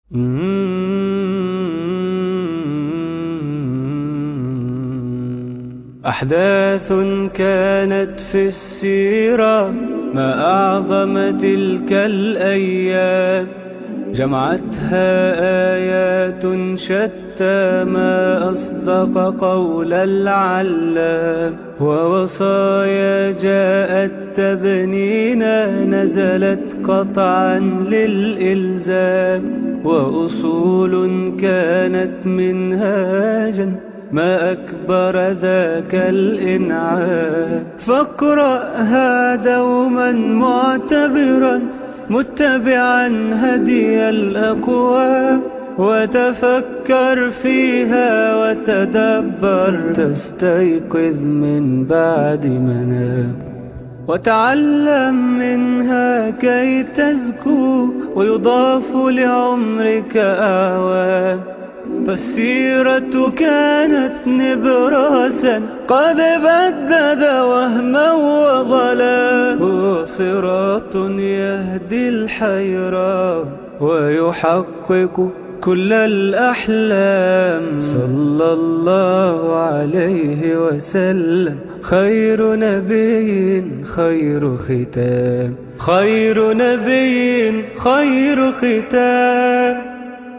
أحداث كانت في السيرة ما أعظم تلك الأيام جمعتها آيات شتى ما أصدق قول العلام ووصايا جاءت تبنينا نزلت قطعا للإلزام وأصول كانت منهاجا ما أكبر ذاك الإنعام فاقرأها دوما معتبرا متبعا هدي الأقوام وتفكر فيها وتدبر تستيقظ من بعد منام وتعلم منها كي تزكو ويضاف لعمرك أعوام فالسيرة كانت نبراسا قد بدد وهما وظلا هو صراط يهدي الحيرة ويحقق كل الأحلام صلى الله عليه وسلم خير نبي خير ختام خير نبي خير ختام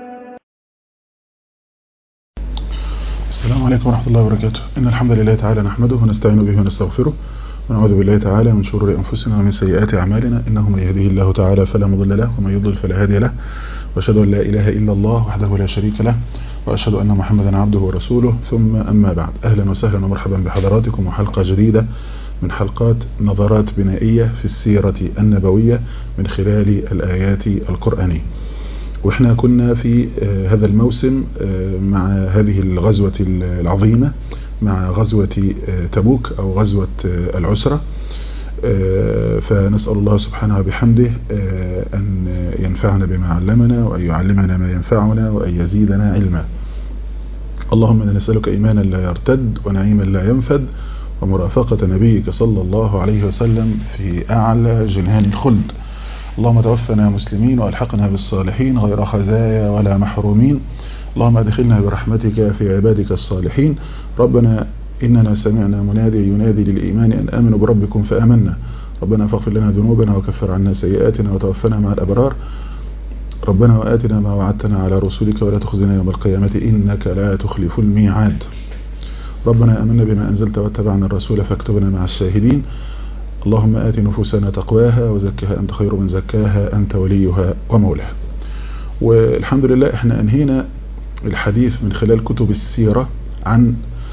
السلام عليكم ورحمة الله وبركاته إن الحمد لله تعالى نحمده ونستعين به ونستغفره ونعوذ بالله تعالى من شرور أنفسنا ومن سيئات أعمالنا إنه من يهده الله تعالى فلا مضل له ومن يضلل فلا هادي له وأشهد أن لا إله إلا الله وحده لا شريك له وأشهد أن محمدا عبده ورسوله ثم أما بعد أهلا وسهلا ومرحبا بحضراتكم وحلقة جديدة من حلقات نظرات بنائية في السيرة النبوية من خلال الآيات القرآنية واحنا كنا في هذا الموسم مع هذه الغزوة العظيمة مع غزوة تبوك أو غزوة العسرة فنسأل الله سبحانه وبحمده أن ينفعنا بما علمنا وأن يعلمنا ما ينفعنا وأن يزيدنا علما اللهم أنا نسألك إيمانا لا يرتد ونعيما لا ينفد ومرافقة نبيك صلى الله عليه وسلم في أعلى جنان الخلد اللهم توفنا مسلمين والحقنا بالصالحين غير خزايا ولا محرومين اللهم ادخلنا برحمتك في عبادك الصالحين ربنا إننا سمعنا منادي ينادي للإيمان أن آمنوا بربكم فآمنا ربنا فاغفر لنا ذنوبنا وكفر عنا سيئاتنا وتوفنا مع الأبرار ربنا وآتنا ما وعدتنا على رسولك ولا تخزنا يوم القيامة إنك لا تخلف الميعاد ربنا آمنا بما أنزلت واتبعنا الرسول فاكتبنا مع الشاهدين اللهم آت نفوسنا تقواها وزكها أنت خير من زكاها أنت وليها ومولاها والحمد لله احنا أنهينا الحديث من خلال كتب السيرة عن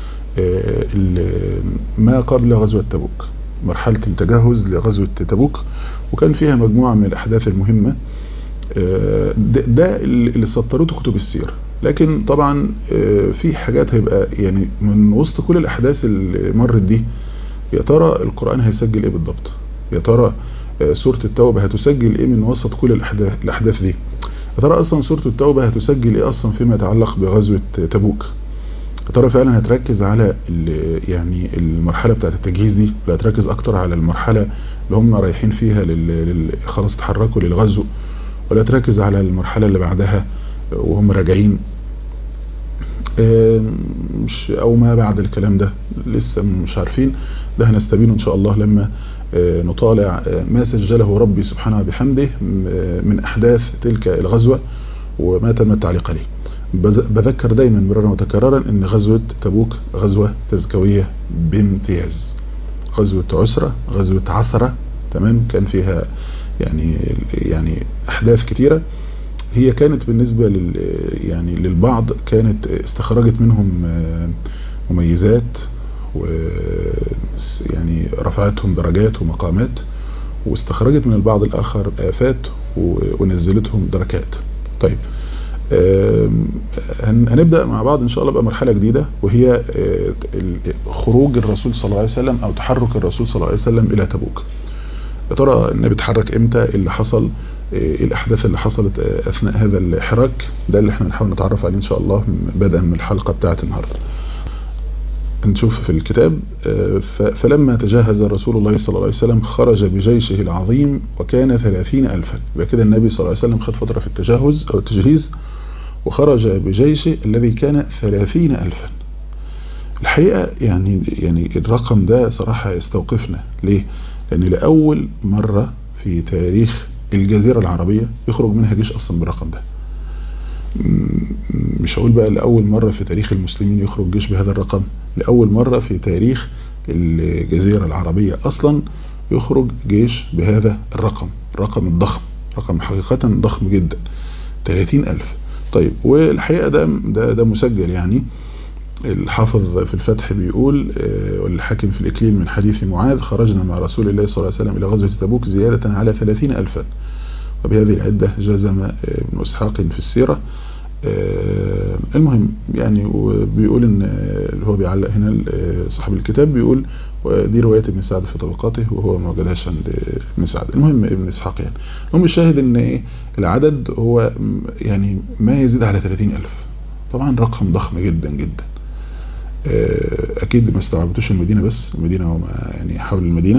ما قبل غزوة تبوك مرحلة التجهز لغزوة تبوك وكان فيها مجموعة من الأحداث المهمة ده اللي سطرته كتب السيرة لكن طبعا في حاجات هيبقى يعني من وسط كل الأحداث اللي مرت دي يا ترى القرآن هيسجل ايه بالضبط يا ترى سورة التوبة هتسجل ايه من وسط كل الأحداث, الأحداث دي يا ترى أصلا سورة التوبة هتسجل ايه أصلا فيما يتعلق بغزوة تبوك يا ترى فعلا هتركز على يعني المرحلة بتاعت التجهيز دي ولا هتركز أكتر على المرحلة اللي هم رايحين فيها لل... خلاص تحركوا للغزو ولا تركز على المرحلة اللي بعدها وهم راجعين مش او ما بعد الكلام ده لسه مش عارفين ده هنستبينه ان شاء الله لما نطالع ما سجله ربي سبحانه وبحمده من احداث تلك الغزوة وما تم التعليق عليه بذكر دايما مرارا وتكرارا ان غزوة تبوك غزوة تزكوية بامتياز غزوة عسرة غزوة عثرة تمام كان فيها يعني يعني احداث كتيرة هي كانت بالنسبة لل يعني للبعض كانت استخرجت منهم مميزات و يعني رفعتهم درجات ومقامات واستخرجت من البعض الآخر آفات ونزلتهم دركات طيب هنبدأ مع بعض إن شاء الله بقى مرحلة جديدة وهي خروج الرسول صلى الله عليه وسلم أو تحرك الرسول صلى الله عليه وسلم إلى تبوك يا ترى النبي اتحرك امتى اللي حصل ايه الاحداث اللي حصلت اثناء هذا الحراك ده اللي احنا نحاول نتعرف عليه ان شاء الله بدءا من الحلقة بتاعت النهاردة نشوف في الكتاب فلما تجهز رسول الله صلى الله عليه وسلم خرج بجيشه العظيم وكان ثلاثين ألفا يبقى كده النبي صلى الله عليه وسلم خد فترة في التجهز أو التجهيز وخرج بجيشه الذي كان ثلاثين ألفا الحقيقة يعني يعني الرقم ده صراحة يستوقفنا ليه؟ لأن لأول مرة في تاريخ الجزيرة العربية يخرج منها جيش أصلا بالرقم ده مش هقول بقى لأول مرة في تاريخ المسلمين يخرج جيش بهذا الرقم لأول مرة في تاريخ الجزيرة العربية أصلا يخرج جيش بهذا الرقم الرقم الضخم رقم حقيقة ضخم جدا 30 ألف طيب والحقيقة ده, ده, ده مسجل يعني الحافظ في الفتح بيقول والحاكم في الإكليل من حديث معاذ خرجنا مع رسول الله صلى الله عليه وسلم إلى غزوة تبوك زيادة على 30 ألفا وبهذه العدة جزم ابن إسحاق في السيرة المهم يعني بيقول ان اللي هو بيعلق هنا صاحب الكتاب بيقول ودي رواية ابن سعد في طبقاته وهو ما وجدهاش عند ابن سعد المهم ابن اسحاق يعني المهم الشاهد ان ايه العدد هو يعني ما يزيد على 30 ألف طبعا رقم ضخم جدا جدا اكيد ما استوعبتوش المدينة بس المدينة وما يعني حول المدينة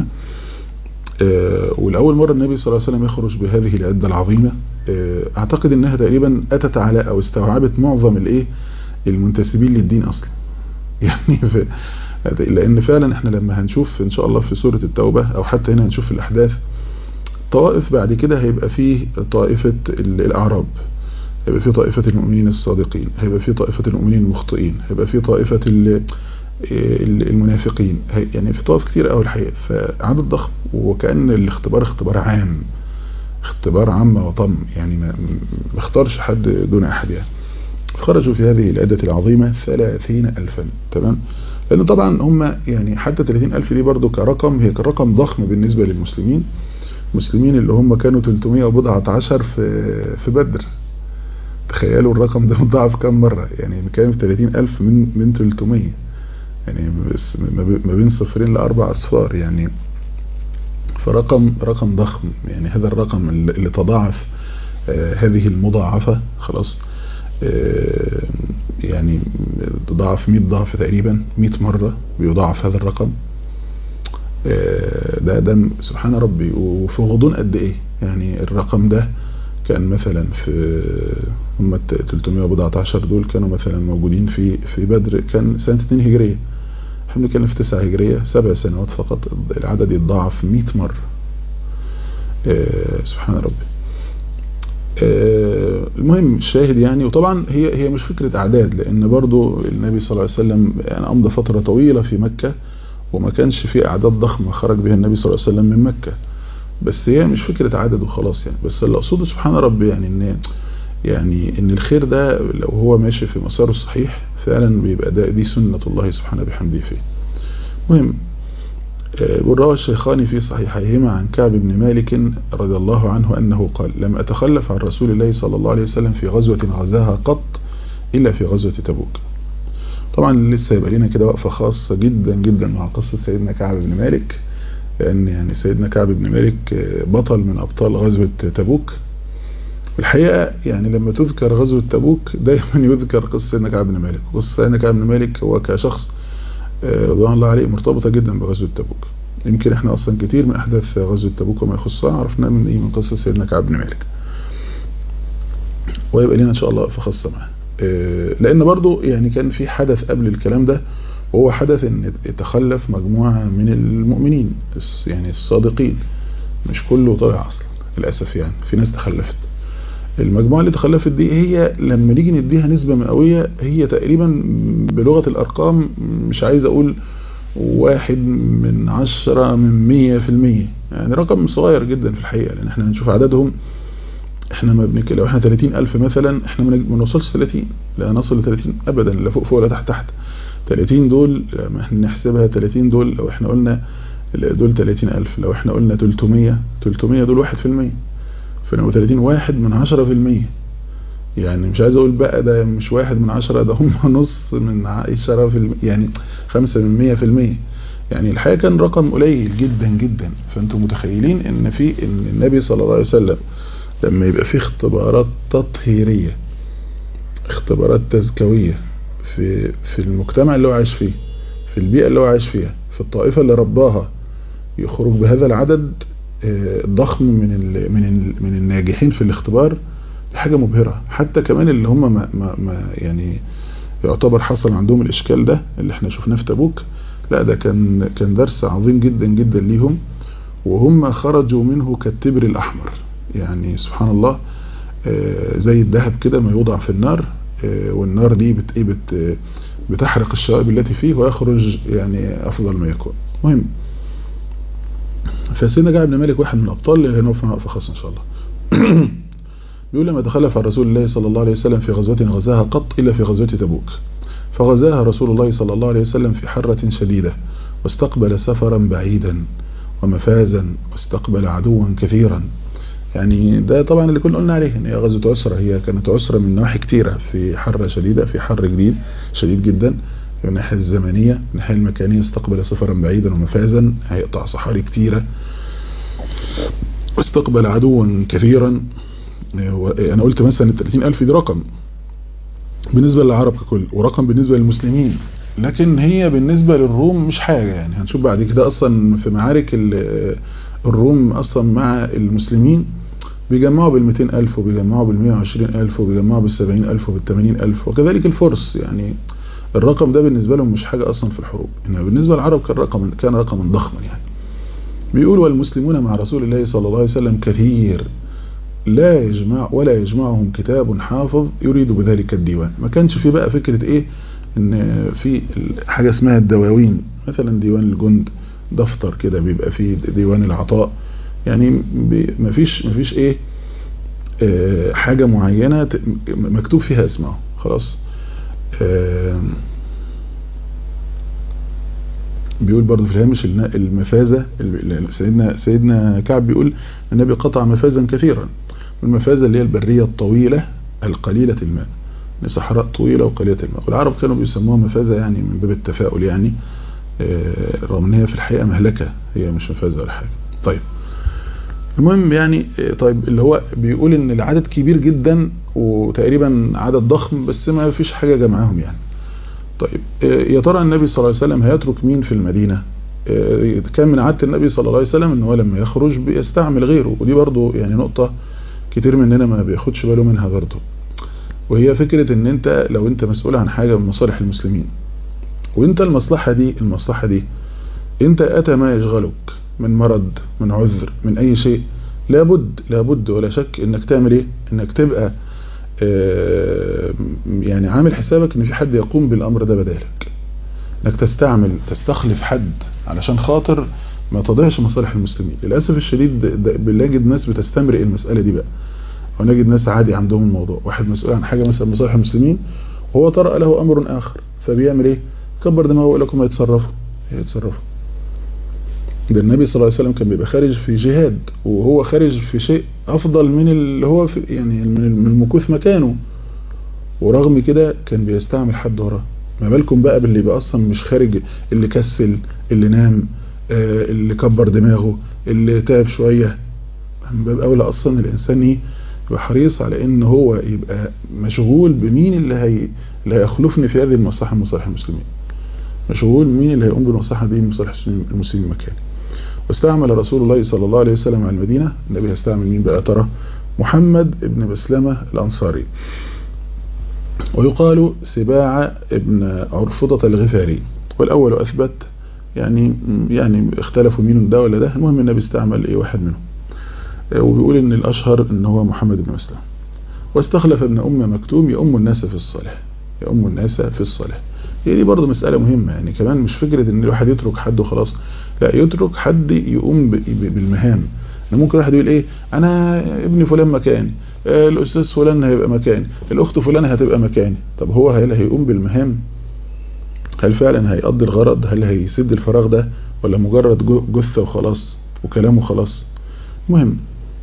والأول مرة النبي صلى الله عليه وسلم يخرج بهذه العدة العظيمة اعتقد انها تقريبا اتت على او استوعبت معظم الايه المنتسبين للدين اصلا يعني في لان فعلا احنا لما هنشوف ان شاء الله في سورة التوبة او حتى هنا هنشوف الاحداث طوائف بعد كده هيبقى فيه طائفة الاعراب هيبقى فيه طائفة المؤمنين الصادقين هيبقى فيه طائفة المؤمنين المخطئين هيبقى فيه طائفة المنافقين يعني في طوائف كتير قوي الحقيقة فعدد ضخم وكأن الاختبار اختبار عام اختبار عام وطم يعني ما اختارش حد دون احد يعني خرجوا في هذه العدة العظيمة ثلاثين ألفا تمام لأن طبعا هم يعني حتى 30 ألف دي برضو كرقم هي كرقم ضخم بالنسبة للمسلمين المسلمين اللي هم كانوا 300 وبضعة عشر في في بدر تخيلوا الرقم ده مضاعف كم مرة يعني بنتكلم في 30 ألف من من 300 يعني بس ما بين صفرين لأربع أصفار يعني فرقم رقم ضخم يعني هذا الرقم اللي تضاعف آه هذه المضاعفة خلاص آه يعني تضاعف 100 ضعف تقريبا 100 مرة بيضاعف هذا الرقم آه ده ده سبحان ربي وفي غضون قد ايه يعني الرقم ده كان مثلا في هم 314 دول كانوا مثلا موجودين في في بدر كان سنة 2 هجرية احنا بنتكلم في 9 هجرية سبع سنوات فقط العدد يتضاعف 100 مرة آه سبحان ربي آه المهم الشاهد يعني وطبعا هي هي مش فكرة اعداد لان برضو النبي صلى الله عليه وسلم يعني امضى فترة طويلة في مكة وما كانش في اعداد ضخمة خرج بها النبي صلى الله عليه وسلم من مكة بس هي مش فكرة عدد وخلاص يعني بس اللي اقصده سبحان ربي يعني ان يعني ان الخير ده لو هو ماشي في مساره الصحيح فعلا بيبقى ده دي سنة الله سبحانه بحمده فيه مهم والروى الشيخان في صحيحيهما عن كعب بن مالك رضي الله عنه أنه قال لم أتخلف عن رسول الله صلى الله عليه وسلم في غزوة غزاها قط إلا في غزوة تبوك طبعا لسه يبقى لنا كده وقفة خاصة جدا جدا مع قصة سيدنا كعب بن مالك لأن يعني سيدنا كعب بن مالك بطل من أبطال غزوة تبوك الحقيقة يعني لما تذكر غزوة تبوك دايما يذكر قصة سيدنا كعب بن مالك قصة سيدنا كعب بن مالك هو كشخص رضوان الله عليه مرتبطة جدا بغزوة تبوك يمكن احنا اصلا كتير من احداث غزوة تبوك وما يخصها عرفناه من ايه من قصة سيدنا كعب بن مالك ويبقى لنا ان شاء الله فخاصة معاه لان برضو يعني كان في حدث قبل الكلام ده وهو حدث ان يتخلف مجموعة من المؤمنين يعني الصادقين مش كله طلع اصلا للأسف يعني في ناس تخلفت المجموعة اللي تخلفت دي هي لما نيجي نديها نسبة مئوية هي تقريبا بلغة الأرقام مش عايز أقول واحد من عشرة من مية في المية يعني رقم صغير جدا في الحقيقة لأن احنا هنشوف عددهم احنا ما بنك لو احنا 30 ألف مثلا احنا ما نوصلش 30 لا نصل ل 30 أبدا لا فوق فوق ولا تحت تحت 30 دول لما احنا نحسبها 30 دول لو احنا قلنا دول 30 ألف لو احنا قلنا 300 300 دول واحد في المية فنبقى 30 واحد من عشرة في المية يعني مش عايز اقول بقى ده مش واحد من عشرة ده هم نص من عشرة في المية يعني خمسة من مية في المية يعني الحقيقة كان رقم قليل جدا جدا فانتم متخيلين ان في ان النبي صلى الله عليه وسلم لما يبقى في اختبارات تطهيرية اختبارات تزكوية في في المجتمع اللي هو عايش فيه في في البيئة اللي هو عايش فيها في الطائفة اللي رباها يخرج بهذا العدد ضخم من ال من ال من الناجحين في الاختبار دي حاجة مبهرة حتى كمان اللي هم ما, ما, ما يعني يعتبر حصل عندهم الإشكال ده اللي احنا شفناه في تبوك لا ده كان كان درس عظيم جدا جدا ليهم وهم خرجوا منه كالتبر الأحمر يعني سبحان الله زي الذهب كده ما يوضع في النار والنار دي بت بت بتحرق الشوائب التي فيه ويخرج يعني أفضل ما يكون مهم فسيدنا جعب بن مالك واحد من الأبطال اللي هنقف معاه وقفة خاصة إن شاء الله بيقول لما تخلف عن رسول الله صلى الله عليه وسلم في غزوة غزاها قط إلا في غزوة تبوك فغزاها رسول الله صلى الله عليه وسلم في حرة شديدة واستقبل سفرا بعيدا ومفازا واستقبل عدوا كثيرا يعني ده طبعا اللي كنا قلنا عليه ان هي غزوة عسرة هي كانت عسرة من نواحي كتيرة في حرة شديدة في حر جديد شديد جدا من الناحية الزمنية من الناحية المكانية استقبل سفرا بعيدا ومفازا هيقطع صحاري كتيرة واستقبل عدوا كثيرا انا قلت مثلا ال ألف دي رقم بالنسبة للعرب ككل ورقم بالنسبة للمسلمين لكن هي بالنسبة للروم مش حاجة يعني هنشوف بعد كده اصلا في معارك الروم اصلا مع المسلمين بيجمعوا بال ألف وبيجمعوا بال ألف وبيجمعوا بال ألف وبال ألف وكذلك الفرس يعني الرقم ده بالنسبة لهم مش حاجة اصلا في الحروب انما بالنسبة للعرب كان رقم كان رقما ضخما يعني بيقول والمسلمون مع رسول الله صلى الله عليه وسلم كثير لا يجمع ولا يجمعهم كتاب حافظ يريد بذلك الديوان ما كانش في بقى فكرة ايه ان في حاجة اسمها الدواوين مثلا ديوان الجند دفتر كده بيبقى فيه ديوان العطاء يعني ما فيش ما فيش ايه اه حاجة معينة مكتوب فيها اسمه خلاص اه بيقول برضه في الهامش المفازة سيدنا سيدنا كعب بيقول النبي قطع مفازا كثيرا والمفازة اللي هي البرية الطويلة القليلة الماء صحراء طويلة وقليلة الماء والعرب كانوا بيسموها مفازة يعني من باب التفاؤل يعني رغم ان هي في الحقيقة مهلكة هي مش مفازة ولا حاجة طيب المهم يعني طيب اللي هو بيقول ان العدد كبير جدا وتقريبا عدد ضخم بس ما فيش حاجة جمعهم يعني طيب يا ترى النبي صلى الله عليه وسلم هيترك مين في المدينة كان من عادة النبي صلى الله عليه وسلم ان هو لما يخرج بيستعمل غيره ودي برضو يعني نقطة كتير مننا ما بياخدش باله منها برضو وهي فكرة ان انت لو انت مسؤول عن حاجة من مصالح المسلمين وانت المصلحة دي المصلحة دي انت اتى ما يشغلك من مرض من عذر من اي شيء لابد لابد ولا شك انك تعمل ايه انك تبقى يعني عامل حسابك ان في حد يقوم بالامر ده بدالك انك تستعمل تستخلف حد علشان خاطر ما تضيعش مصالح المسلمين للاسف الشديد بنجد ناس بتستمرئ المسألة دي بقى ونجد ناس عادي عندهم الموضوع واحد مسؤول عن حاجة مثلا مصالح المسلمين وهو طرأ له امر اخر فبيعمل ايه كبر دماغه لكم يتصرفوا يتصرفوا ده النبي صلى الله عليه وسلم كان بيبقى خارج في جهاد وهو خارج في شيء افضل من اللي هو في يعني من المكوث مكانه ورغم كده كان بيستعمل حد وراه ما بالكم بقى باللي يبقى اصلا مش خارج اللي كسل اللي نام آه اللي كبر دماغه اللي تعب شوية من باب اولى اصلا الانسان ايه يبقى حريص على ان هو يبقى مشغول بمين اللي هي اللي هيخلفني في هذه المصلحة من مصالح المسلمين مشغول مين اللي هيقوم بالمصلحة دي من مصالح المسلمين مكاني واستعمل رسول الله صلى الله عليه وسلم على المدينة النبي هيستعمل مين بقى ترى محمد ابن بسلمة الأنصاري ويقال سباع ابن عرفضة الغفاري والأول أثبت يعني يعني اختلفوا مين ده ولا ده المهم النبي استعمل ايه واحد منهم وبيقول ان الأشهر ان هو محمد بن مسلم واستخلف ابن أم مكتوم يؤم الناس في الصالح يؤم الناس في الصالح هي دي برضه مسألة مهمة يعني كمان مش فكرة ان الواحد يترك حد وخلاص لا يترك حد يقوم بالمهام انا ممكن واحد يقول ايه انا ابني فلان مكاني الاستاذ فلان هيبقى مكاني الاخت فلان هتبقى مكاني طب هو هل هيقوم بالمهام هل فعلا هيقضي الغرض هل هيسد الفراغ ده ولا مجرد جثة وخلاص وكلامه خلاص مهم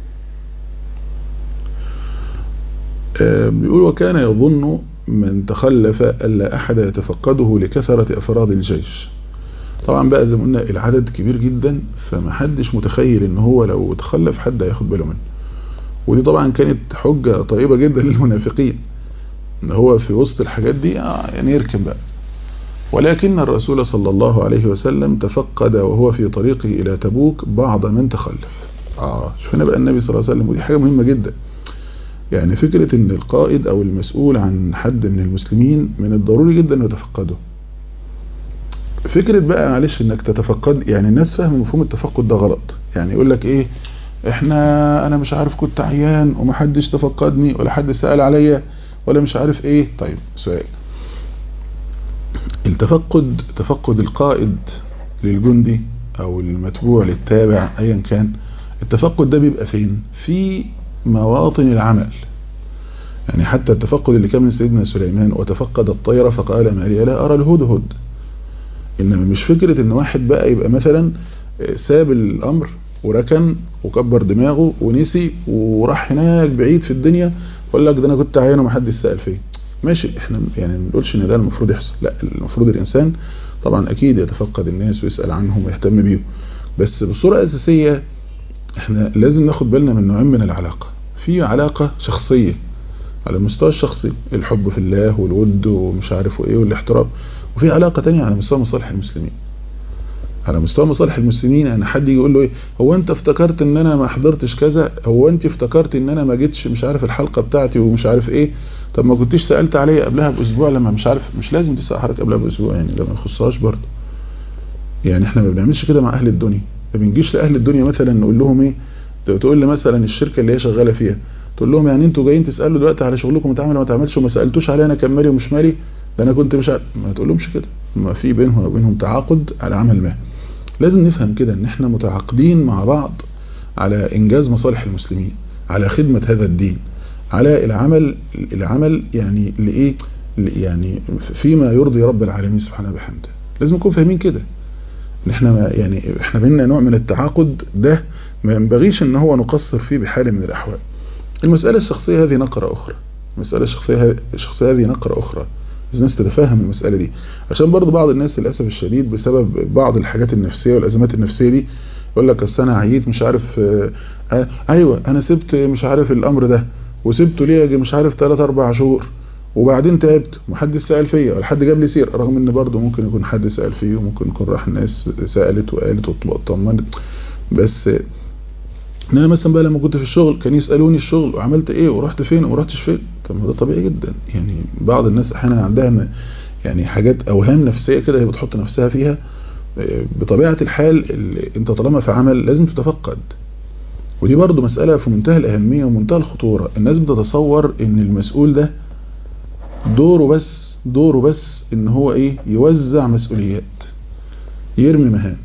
بيقول وكان يظن من تخلف ألا أحد يتفقده لكثرة أفراد الجيش طبعا بقى زي ما قلنا العدد كبير جدا فما حدش متخيل ان هو لو تخلف حد هياخد باله منه ودي طبعا كانت حجة طيبة جدا للمنافقين ان هو في وسط الحاجات دي يعني يركن بقى ولكن الرسول صلى الله عليه وسلم تفقد وهو في طريقه إلى تبوك بعض من تخلف آه شوفنا بقى النبي صلى الله عليه وسلم ودي حاجة مهمة جدا يعني فكرة ان القائد او المسؤول عن حد من المسلمين من الضروري جدا انه يتفقده فكرة بقى معلش انك تتفقد يعني الناس فاهم مفهوم التفقد ده غلط يعني يقول لك ايه احنا انا مش عارف كنت عيان ومحدش تفقدني ولا حد سأل عليا ولا مش عارف ايه طيب سؤال التفقد تفقد القائد للجندي او المتبوع للتابع ايا كان التفقد ده بيبقى فين في مواطن العمل يعني حتى التفقد اللي كان من سيدنا سليمان وتفقد الطير فقال ما لي لا أرى الهدهد إنما مش فكرة إن واحد بقى يبقى مثلا ساب الأمر وركن وكبر دماغه ونسي وراح هناك بعيد في الدنيا وقال لك ده أنا كنت عيان ومحدش سأل فيه ماشي احنا يعني ما بنقولش ان ده المفروض يحصل لا المفروض الانسان طبعا اكيد يتفقد الناس ويسأل عنهم ويهتم بيهم بس بصورة اساسية احنا لازم ناخد بالنا من نوعين من العلاقة في علاقة شخصية على المستوى الشخصي الحب في الله والود ومش عارف ايه والاحترام وفي علاقة تانية على مستوى مصالح المسلمين على مستوى مصالح المسلمين يعني حد يجي يقول له ايه هو انت افتكرت ان انا ما حضرتش كذا هو انت افتكرت ان انا ما جيتش مش عارف الحلقة بتاعتي ومش عارف ايه طب ما كنتش سألت عليا قبلها باسبوع لما مش عارف مش لازم تسأل حضرتك قبلها باسبوع يعني لما يخصهاش برضه يعني احنا ما بنعملش كده مع اهل الدنيا ما بنجيش لاهل الدنيا مثلا نقول لهم ايه تقول لي مثلا الشركه اللي هي شغاله فيها تقول لهم يعني انتوا جايين تسالوا دلوقتي على شغلكم اتعمل وما اتعملش وما سالتوش عليا انا كان مالي ومش مالي ده انا كنت مش عارف ما تقولهمش كده ما في بينهم وبينهم تعاقد على عمل ما لازم نفهم كده ان احنا متعاقدين مع بعض على انجاز مصالح المسلمين على خدمه هذا الدين على العمل العمل يعني لايه يعني فيما يرضي رب العالمين سبحانه وبحمده لازم نكون فاهمين كده ان احنا ما يعني احنا بينا نوع من التعاقد ده ما ينبغيش ان هو نقصر فيه بحال من الاحوال المسألة الشخصية هذه نقرة اخرى المسألة الشخصية الشخصية هذه نقرة اخرى الناس تتفهم المسألة دي عشان برضو بعض الناس للأسف الشديد بسبب بعض الحاجات النفسية والأزمات النفسية دي يقول لك اصل انا عييت مش عارف اه اه ايوه انا سبت مش عارف الامر ده وسبته ليه مش عارف 3 4 شهور وبعدين تعبت ومحدش سأل فيا ولا حد جاب لي سير رغم ان برضه ممكن يكون حد سأل فيه وممكن يكون راح الناس سألت وقالت وطمنت بس ان انا مثلا بقى لما كنت في الشغل كان يسألوني الشغل وعملت ايه ورحت فين وما رحتش فين طب ما ده طبيعي جدا يعني بعض الناس احيانا عندها يعني حاجات اوهام نفسية كده هي بتحط نفسها فيها بطبيعة الحال انت طالما في عمل لازم تتفقد ودي برضه مسألة في منتهى الأهمية ومنتهى الخطورة الناس بتتصور ان المسؤول ده دوره بس دوره بس ان هو ايه يوزع مسؤوليات يرمي مهام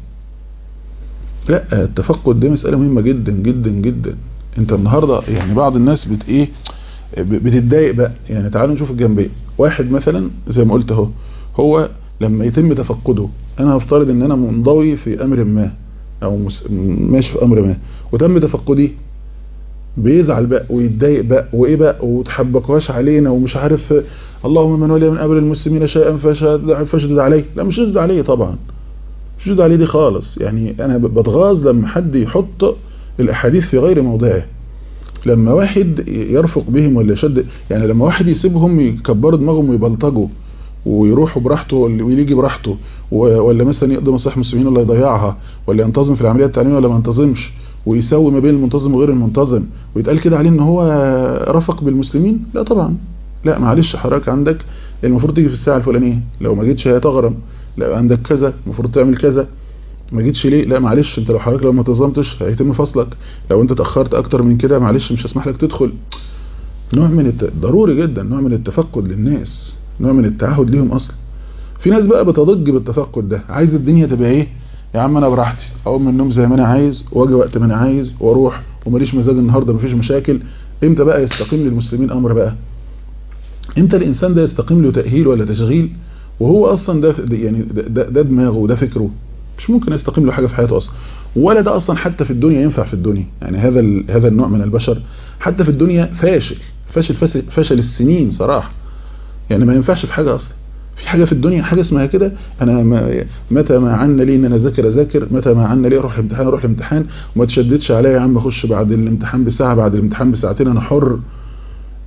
لا التفقد دي مسألة مهمة جدا جدا جدا انت النهاردة يعني بعض الناس بت ايه بتتضايق بقى يعني تعالوا نشوف الجنبية واحد مثلا زي ما قلت اهو هو لما يتم تفقده انا هفترض ان انا منضوي في امر ما او ماشي في امر ما وتم تفقدي بيزعل بقى ويتضايق بقى وايه بقى وتحبكوهاش علينا ومش عارف اللهم من ولي من امر المسلمين شيئا فاشدد عليه لا مش اشدد عليه طبعا مش اشدد عليه دي خالص يعني انا بتغاظ لما حد يحط الاحاديث في غير موضعها لما واحد يرفق بهم ولا يشد يعني لما واحد يسيبهم يكبروا دماغهم ويبلطجوا ويروحوا براحته ويجي براحته ولا مثلا يقضي مصالح المسلمين ولا يضيعها ولا ينتظم في العمليه التعليميه ولا ما ينتظمش ويسوي ما بين المنتظم وغير المنتظم ويتقال كده عليه ان هو رفق بالمسلمين لا طبعا لا معلش حضرتك عندك المفروض تيجي في الساعه الفلانيه لو ما جيتش هتغرم لا عندك كذا المفروض تعمل كذا ما جيتش ليه لا معلش انت لو حضرتك لو ما انتظمتش هيتم فصلك لو انت اتاخرت اكتر من كده معلش مش هسمح لك تدخل نوع من الت... ضروري جدا نوع من التفقد للناس نوع من التعهد ليهم اصلا في ناس بقى بتضج بالتفقد ده عايز الدنيا تبقى ايه يا عم انا براحتي اقوم من النوم زي ما انا عايز واجي وقت ما انا عايز واروح وماليش مزاج النهارده مفيش مشاكل امتى بقى يستقيم للمسلمين امر بقى امتى الانسان ده يستقيم له تاهيل ولا تشغيل وهو اصلا ده يعني ده, ده دماغه وده فكره مش ممكن يستقيم له حاجه في حياته اصلا ولا ده اصلا حتى في الدنيا ينفع في الدنيا يعني هذا هذا النوع من البشر حتى في الدنيا فاشل فاشل فاشل, فاشل السنين صراحه يعني ما ينفعش في حاجه اصلا في حاجه في الدنيا حاجه اسمها كده انا ما متى ما عنا لي ان انا اذاكر اذاكر متى ما عنا لي اروح الامتحان اروح الامتحان وما تشددش عليا يا عم اخش بعد الامتحان بساعه بعد الامتحان بساعتين انا حر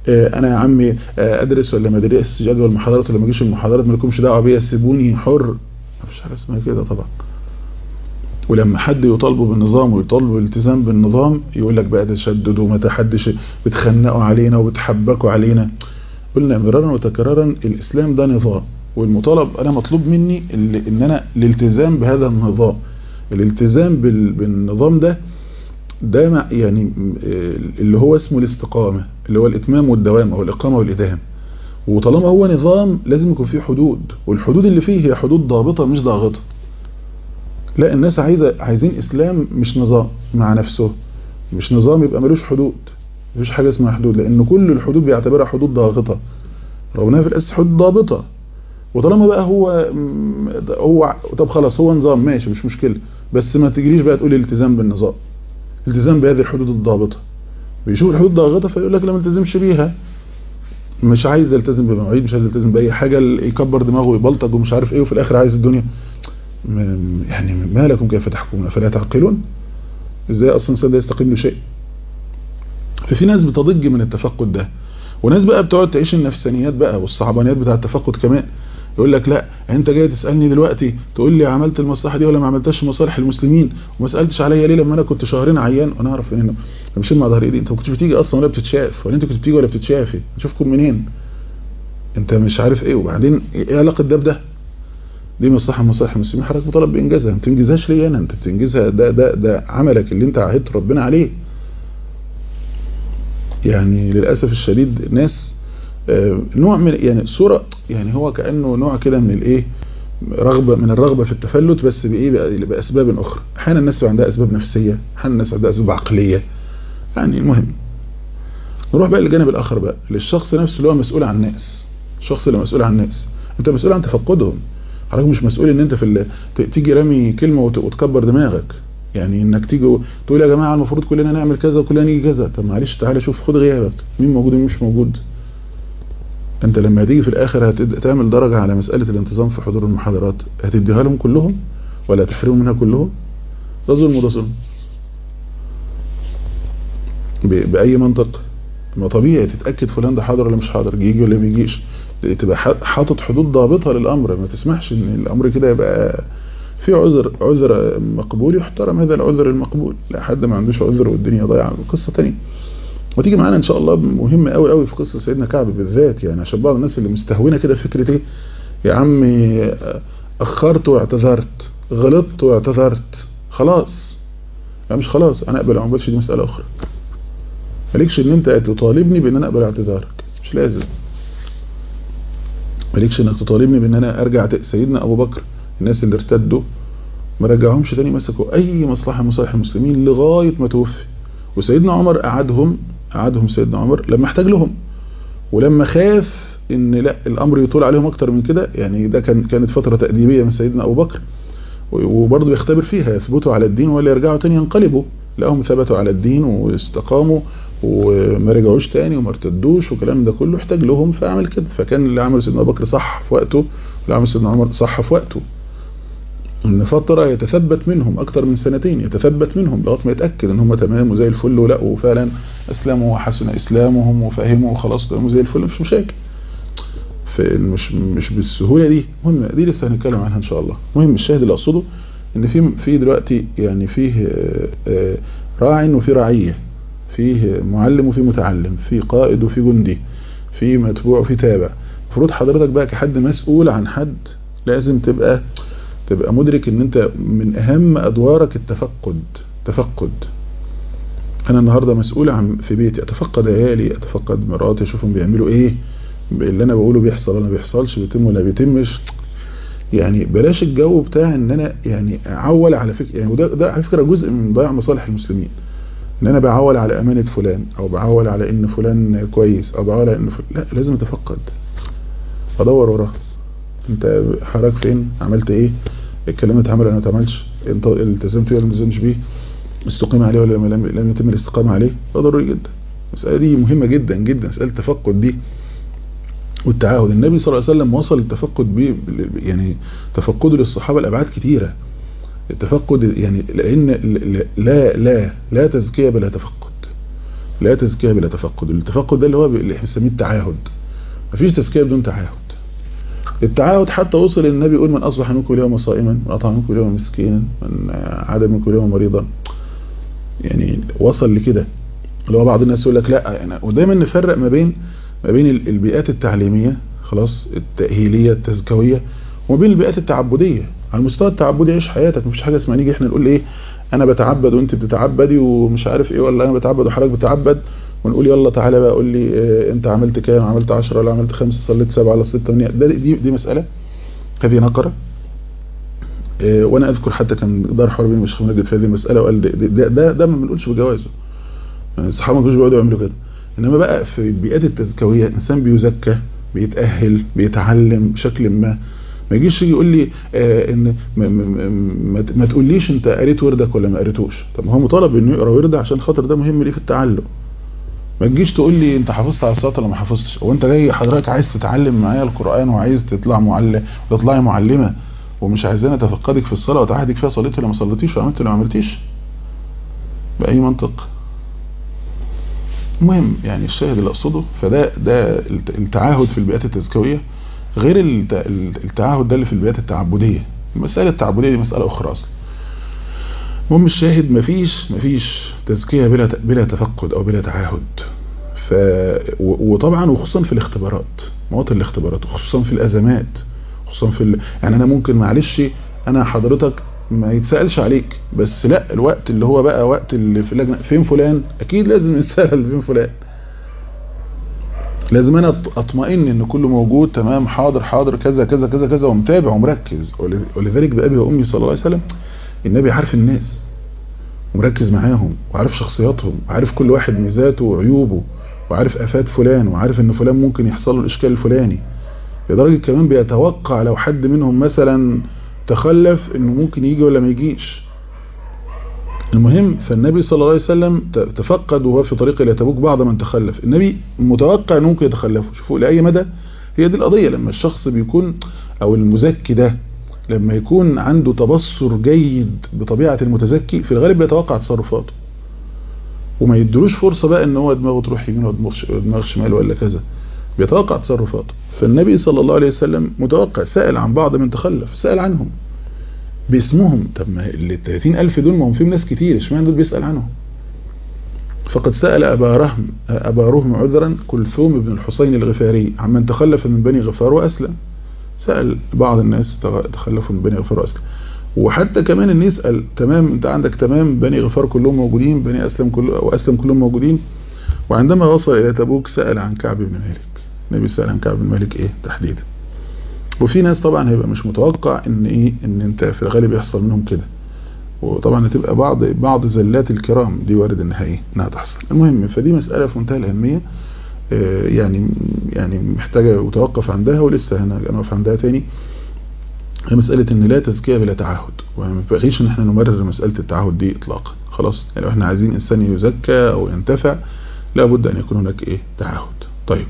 آه، انا يا عمي آه، ادرس ولا ما ادرسش جدول المحاضرات ولا ما اجيش المحاضرات ما لكمش دعوه بيا سيبوني حر مفيش حاجه اسمها كده طبعا ولما حد يطالبه بالنظام ويطالبه بالالتزام بالنظام يقول لك بقى تشدد وما تحدش بتخنقوا علينا وبتحبكوا علينا قلنا مرارا وتكرارا الاسلام ده نظام والمطالب انا مطلوب مني اللي ان انا الالتزام بهذا النظام الالتزام بال- بالنظام ده ده مع- يعني م- اللي هو اسمه الاستقامة اللي هو الاتمام والدوام او الاقامة والادام وطالما هو نظام لازم يكون فيه حدود والحدود اللي فيه هي حدود ضابطة مش ضاغطة لا الناس عايزة عايزين اسلام مش نظام مع نفسه مش نظام يبقى ملوش حدود مفيش حاجة اسمها حدود لان كل الحدود بيعتبرها حدود ضاغطة رغم انها في الاساس حدود ضابطة وطالما بقى هو م- هو طب خلاص هو نظام ماشي مش مشكلة بس ما تجريش بقى تقول التزام بالنظام التزام بهذه الحدود الضابطة بيشوف الحدود الضاغطة فيقول لك لا ما التزمش بيها مش عايز يلتزم بمواعيد مش عايز يلتزم باي حاجة يكبر دماغه ويبلطج ومش عارف ايه وفي الاخر عايز الدنيا م- يعني ما لكم كيف تحكمون فلا تعقلون ازاي اصلا الانسان ده يستقيم له شيء ففي ناس بتضج من التفقد ده وناس بقى بتقعد تعيش النفسانيات بقى والصعبانيات بتاع التفقد كمان يقول لك لا انت جاي تسالني دلوقتي تقول لي عملت المصلحه دي ولا ما عملتش مصالح المسلمين وما سالتش عليا ليه لما انا كنت شهرين عيان وانا اعرف ان ماشيين مع ظهر ايدي انت ما كنتش بتيجي اصلا ولا بتتشاف ولا انت كنت بتيجي ولا بتتشافي نشوفكم منين انت مش عارف ايه وبعدين ايه علاقه ده بده دي مصلحه من مصالح المسلمين حضرتك مطالب بانجازها ما تنجزهاش ليه انا انت بتنجزها ده ده ده عملك اللي انت عهدت ربنا عليه يعني للاسف الشديد ناس آه، نوع من يعني صورة يعني هو كأنه نوع كده من الايه رغبة من الرغبة في التفلت بس بايه بقى- بأسباب أخرى احيانا الناس بيبقى عندها أسباب نفسية احيانا الناس عندها أسباب عقلية يعني المهم نروح بقى للجانب الآخر بقى للشخص نفسه اللي هو مسؤول عن الناس الشخص اللي مسؤول عن الناس انت مسؤول عن تفقدهم حضرتك مش مسؤول ان انت في ال... ت- تيجي رامي كلمة وت... وتكبر دماغك يعني انك تيجي و- تقول يا جماعة المفروض كلنا نعمل كذا وكلنا نيجي كذا طب معلش تعالى شوف خد غيابك مين موجود ومين مش موجود انت لما هتيجي في الاخر هتبدا تعمل درجة على مسألة الانتظام في حضور المحاضرات هتديها لهم كلهم ولا تحرمهم منها كلهم ده ظلم وده ظلم ب- بأي منطق ما طبيعي تتأكد فلان ده حاضر ولا مش حاضر يجي ولا بيجيش تبقى ح- حاطط حدود ضابطة للأمر ما تسمحش ان الأمر كده يبقى في عذر عذر مقبول يحترم هذا العذر المقبول لا حد ما عندوش عذر والدنيا ضايعه قصة تانية وتيجي معانا ان شاء الله مهمة قوي قوي في قصة سيدنا كعب بالذات يعني عشان بعض الناس اللي مستهونة كده في فكرة ايه يا عمي اخرت واعتذرت غلطت واعتذرت خلاص لا مش خلاص انا اقبل او ما اقبلش دي مسألة اخرى مالكش ان انت تطالبني بان انا اقبل اعتذارك مش لازم مالكش انك تطالبني بان انا ارجع ت- سيدنا ابو بكر الناس اللي ارتدوا ما رجعهمش تاني مسكوا اي مصلحة من مصالح المسلمين لغاية ما توفي وسيدنا عمر قعدهم قعدهم سيدنا عمر لما احتاج لهم ولما خاف ان لا الامر يطول عليهم اكتر من كده يعني ده كان كانت فترة تأديبية من سيدنا ابو بكر وبرضه يختبر فيها يثبتوا على الدين ولا يرجعوا تاني ينقلبوا لقاهم ثبتوا على الدين واستقاموا وما رجعوش تاني وما ارتدوش والكلام ده كله احتاج لهم فعمل كده فكان اللي عمله سيدنا ابو بكر صح في وقته واللي عمله سيدنا عمر صح في وقته ان فترة يتثبت منهم اكتر من سنتين يتثبت منهم لغايه ما يتأكد ان هم تمام وزي الفل ولقوا فعلا اسلموا وحسن اسلامهم وفهموا وخلاص تمام وزي الفل مش مشاكل مش مش بالسهولة دي مهم دي لسه هنتكلم عنها ان شاء الله مهم الشاهد اللي اقصده ان في في دلوقتي يعني فيه راع وفي رعية فيه معلم وفي متعلم في قائد وفي جندي في متبوع وفي تابع المفروض حضرتك بقى كحد مسؤول عن حد لازم تبقى تبقى مدرك ان انت من اهم ادوارك التفقد تفقد انا النهاردة مسؤول عن في بيتي اتفقد عيالي اتفقد مراتي اشوفهم بيعملوا ايه اللي انا بقوله بيحصل ولا ما بيحصلش بيتم ولا بيتمش يعني بلاش الجو بتاع ان انا يعني اعول على فكرة يعني وده ده على فكرة جزء من ضياع مصالح المسلمين ان انا بعول على امانة فلان او بعول على ان فلان كويس او بعول على ان فلان لا لازم اتفقد ادور وراه انت حضرتك فين عملت ايه الكلام اتعمل ولا ما اتعملش انت التزمت فيه ولا ما التزمتش بيه استقيم عليه ولا لم, لم يتم الاستقامة عليه ده ضروري جدا المسألة دي مهمة جدا جدا مسألة التفقد دي والتعاهد النبي صلى الله عليه وسلم وصل التفقد بيه يعني تفقده للصحابة لأبعاد كتيرة التفقد يعني لأن لا لا لا تزكية بلا تفقد لا تزكية بلا تفقد التفقد ده اللي هو اللي احنا بنسميه التعاهد مفيش تزكية بدون تعاهد التعاهد حتى وصل النبي يقول من أصبح منكم اليوم صائما من أطعم منكم اليوم مسكينا من عاد منكم اليوم مريضا يعني وصل لكده اللي هو بعض الناس يقول لك لا يعني ودايما نفرق ما بين ما بين البيئات التعليمية خلاص التأهيلية التزكوية وما بين البيئات التعبدية على المستوى التعبدي عيش حياتك مفيش حاجة اسمها نيجي احنا نقول ايه انا بتعبد وانت بتتعبدي ومش عارف ايه ولا انا بتعبد وحضرتك بتعبد ونقول يلا تعالى بقى قول لي اه انت عملت كام عملت 10 ولا عملت 5 صليت 7 ولا صليت 8 ده دي دي مسألة هذه نقرة اه وانا اذكر حتى كان دار حربين مش خمنجد في هذه المسألة وقال ده ده, ده, ده ما بنقولش بجوازه يعني الصحابة ما كانوش بيقعدوا يعملوا كده انما بقى في البيئات التزكوية انسان بيزكى بيتأهل بيتعلم بشكل ما ما يجيش يجي يقول لي آه ان ما, ما, ما تقوليش انت قريت وردك ولا ما قريتوش طب ما هو مطالب انه يقرا ورده عشان خاطر ده مهم ليه في التعلم ما تجيش تقول لي انت حافظت على الصلاه ولا ما حافظتش هو انت جاي حضرتك عايز تتعلم معايا القران وعايز تطلع معلم تطلعي معلمه ومش عايزانا اتفقدك في الصلاه وتعهدك فيها صليت ولا ما صليتيش وعملت ولا ما عملتيش باي منطق المهم يعني الشاهد اللي اقصده فده ده التعاهد في البيئات التزكويه غير التعاهد ده اللي في البيئات التعبدية المسألة التعبدية دي مسألة أخرى أصلا المهم الشاهد مفيش مفيش تزكية بلا بلا تفقد أو بلا تعاهد ف وطبعا وخصوصا في الاختبارات مواطن الاختبارات وخصوصا في الأزمات خصوصا في ال... يعني أنا ممكن معلش أنا حضرتك ما يتسألش عليك بس لا الوقت اللي هو بقى وقت اللي في اللجنة فين فلان أكيد لازم يتسأل فين فلان لازم انا اطمئن ان كله موجود تمام حاضر حاضر كذا كذا كذا كذا ومتابع ومركز ولذلك بأبي وأمي صلى الله عليه وسلم النبي عارف الناس ومركز معاهم وعارف شخصياتهم وعارف كل واحد ميزاته وعيوبه وعارف افات فلان وعارف ان فلان ممكن يحصل له الاشكال الفلاني لدرجة كمان بيتوقع لو حد منهم مثلا تخلف انه ممكن يجي ولا ما يجيش المهم فالنبي صلى الله عليه وسلم تفقد وهو في طريق الى تبوك بعض من تخلف النبي متوقع انه ممكن يتخلفوا شوفوا لاي مدى هي دي القضية لما الشخص بيكون او المزكي ده لما يكون عنده تبصر جيد بطبيعة المتزكي في الغالب بيتوقع تصرفاته وما يدلوش فرصة بقى ان هو دماغه تروح يمين ودماغ شمال ولا كذا بيتوقع تصرفاته فالنبي صلى الله عليه وسلم متوقع سائل عن بعض من تخلف سائل عنهم باسمهم طب ما ال 30 ألف دول ما هم فيهم ناس كتير اشمعنى دول بيسأل عنهم فقد سأل أبا رهم أبا رهم عذرا كلثوم بن الحسين الغفاري عمن تخلف من بني غفار وأسلم سأل بعض الناس تخلفوا من بني غفار وأسلم وحتى كمان ان يسأل تمام انت عندك تمام بني غفار كلهم موجودين بني أسلم كل وأسلم كلهم موجودين وعندما وصل إلى تبوك سأل عن كعب بن مالك النبي سأل عن كعب بن مالك ايه تحديدا وفي ناس طبعا هيبقى مش متوقع ان ايه ان انت في الغالب يحصل منهم كده وطبعا هتبقى بعض بعض زلات الكرام دي وارد انها ايه انها تحصل المهم فدي مسألة في منتهى الاهمية اه يعني يعني محتاجة يتوقف عندها ولسه هنا نقف عندها تاني هي مسألة ان لا تزكية بلا تعهد وما ينبغيش ان احنا نمرر مسألة التعهد دي اطلاقا خلاص يعني احنا عايزين انسان يزكى او ينتفع لابد ان يكون هناك ايه تعهد طيب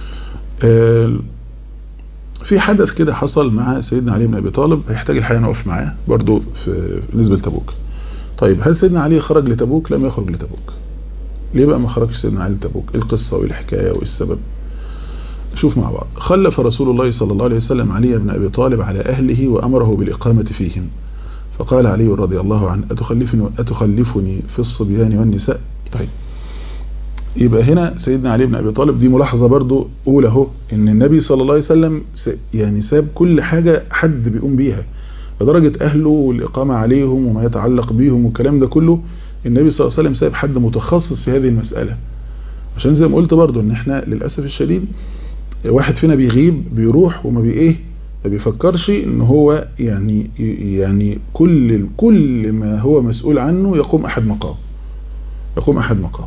اه في حدث كده حصل مع سيدنا علي بن ابي طالب هيحتاج الحقيقه نقف معاه برضو في بالنسبه لتبوك طيب هل سيدنا علي خرج لتبوك لم يخرج لتبوك ليه بقى ما خرجش سيدنا علي لتبوك ايه القصه وايه الحكايه وايه السبب نشوف مع بعض خلف رسول الله صلى الله عليه وسلم علي بن ابي طالب على اهله وامره بالاقامه فيهم فقال علي رضي الله عنه اتخلفني اتخلفني في الصبيان والنساء طيب يبقى هنا سيدنا علي بن ابي طالب دي ملاحظه برضو اولى اهو ان النبي صلى الله عليه وسلم يعني ساب كل حاجه حد بيقوم بيها لدرجه اهله والاقامه عليهم وما يتعلق بيهم والكلام ده كله النبي صلى الله عليه وسلم ساب حد متخصص في هذه المساله عشان زي ما قلت برضو ان احنا للاسف الشديد واحد فينا بيغيب بيروح وما بي ايه ما بيفكرش ان هو يعني يعني كل كل ما هو مسؤول عنه يقوم احد مقام يقوم احد مقام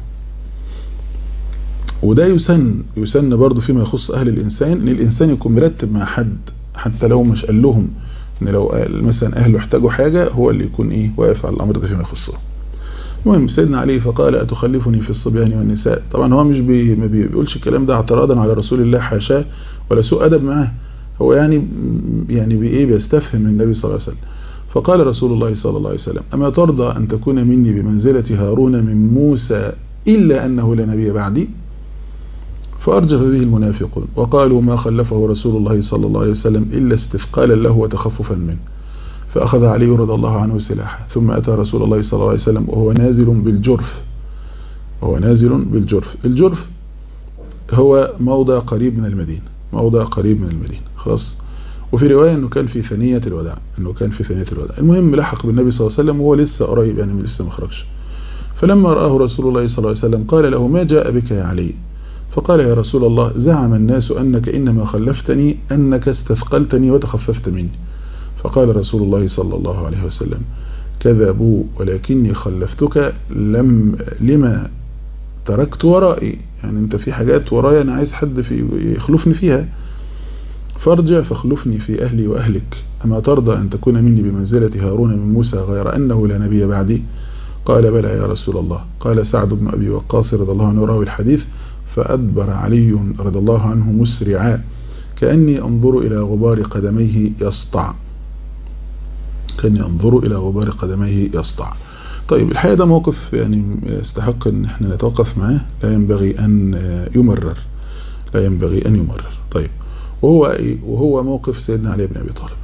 وده يسن يسن برضه فيما يخص أهل الإنسان إن الإنسان يكون مرتب مع حد حتى لو مش قال لهم إن لو مثلا أهله احتاجوا حاجة هو اللي يكون إيه واقف على الأمر ده فيما يخصه المهم سيدنا علي فقال أتخلفني في الصبيان والنساء طبعا هو مش بي ما بيقولش الكلام ده اعتراضا على رسول الله حاشاه ولا سوء أدب معاه هو يعني يعني بإيه بيستفهم من النبي صلى الله عليه وسلم فقال رسول الله صلى الله عليه وسلم أما ترضى أن تكون مني بمنزلة هارون من موسى إلا أنه لا نبي بعدي فأرجف به المنافقون وقالوا ما خلفه رسول الله صلى الله عليه وسلم إلا استثقالا له وتخففا منه فأخذ علي رضي الله عنه سلاحه ثم أتى رسول الله صلى الله عليه وسلم وهو نازل بالجرف وهو نازل بالجرف الجرف هو موضع قريب من المدينة موضع قريب من المدينة خلاص وفي رواية أنه كان في ثانية الوداع أنه كان في ثانية الوداع المهم لحق بالنبي صلى الله عليه وسلم وهو لسه قريب يعني لسه ما خرجش فلما رآه رسول الله صلى الله عليه وسلم قال له ما جاء بك يا علي فقال يا رسول الله زعم الناس أنك إنما خلفتني أنك استثقلتني وتخففت مني فقال رسول الله صلى الله عليه وسلم كذبوا ولكني خلفتك لم لما تركت ورائي يعني انت في حاجات ورايا انا عايز حد في يخلفني فيها فارجع فاخلفني في اهلي واهلك اما ترضى ان تكون مني بمنزلة هارون من موسى غير انه لا نبي بعدي قال بلى يا رسول الله قال سعد بن ابي وقاص رضي الله عنه راوي الحديث فادبر علي رضي الله عنه مسرعا كاني انظر الى غبار قدميه يسطع كاني انظر الى غبار قدميه يسطع طيب الحقيقة ده موقف يعني يستحق ان احنا نتوقف معاه لا ينبغي ان يمرر لا ينبغي ان يمرر طيب وهو ايه وهو موقف سيدنا علي بن ابي طالب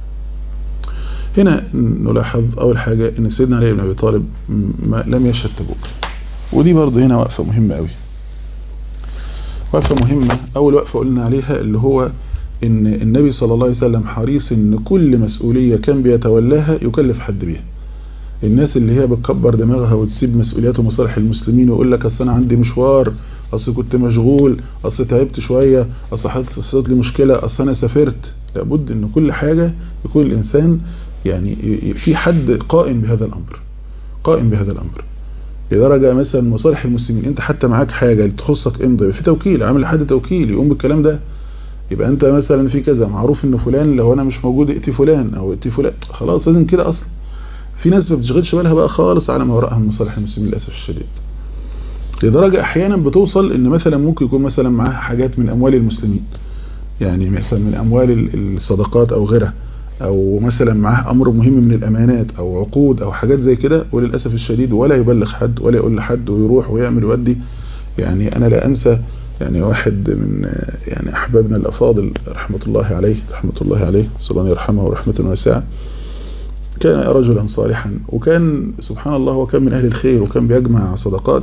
هنا نلاحظ اول حاجة ان سيدنا علي بن ابي طالب ما لم يشهد تبوك ودي برضه هنا وقفة مهمة قوي وقفة مهمة اول وقفة قلنا عليها اللي هو ان النبي صلى الله عليه وسلم حريص ان كل مسؤولية كان بيتولاها يكلف حد بيها الناس اللي هي بتكبر دماغها وتسيب مسؤوليات ومصالح المسلمين ويقول لك اصل انا عندي مشوار اصل كنت مشغول اصل تعبت شوية اصل حصلت لي مشكلة اصل انا سافرت لابد ان كل حاجة يكون الانسان يعني في حد قائم بهذا الامر قائم بهذا الامر لدرجة مثلا مصالح المسلمين انت حتى معاك حاجة تخصك امضي في توكيل عامل حد توكيل يقوم بالكلام ده يبقى انت مثلا في كذا معروف ان فلان لو انا مش موجود ائتي فلان او ائتي فلان خلاص لازم كده اصلا في ناس ما بتشغلش بالها بقى خالص على ما وراءها من مصالح المسلمين للاسف الشديد لدرجة احيانا بتوصل ان مثلا ممكن يكون مثلا معاه حاجات من اموال المسلمين يعني مثلا من اموال الصدقات او غيرها او مثلا معاه امر مهم من الامانات او عقود او حاجات زي كده وللاسف الشديد ولا يبلغ حد ولا يقول لحد ويروح ويعمل ويودي يعني انا لا انسى يعني واحد من يعني احبابنا الافاضل رحمة الله عليه رحمة الله عليه صلى الله يرحمه رحمة واسعة كان رجلا صالحا وكان سبحان الله وكان من أهل الخير وكان بيجمع صدقات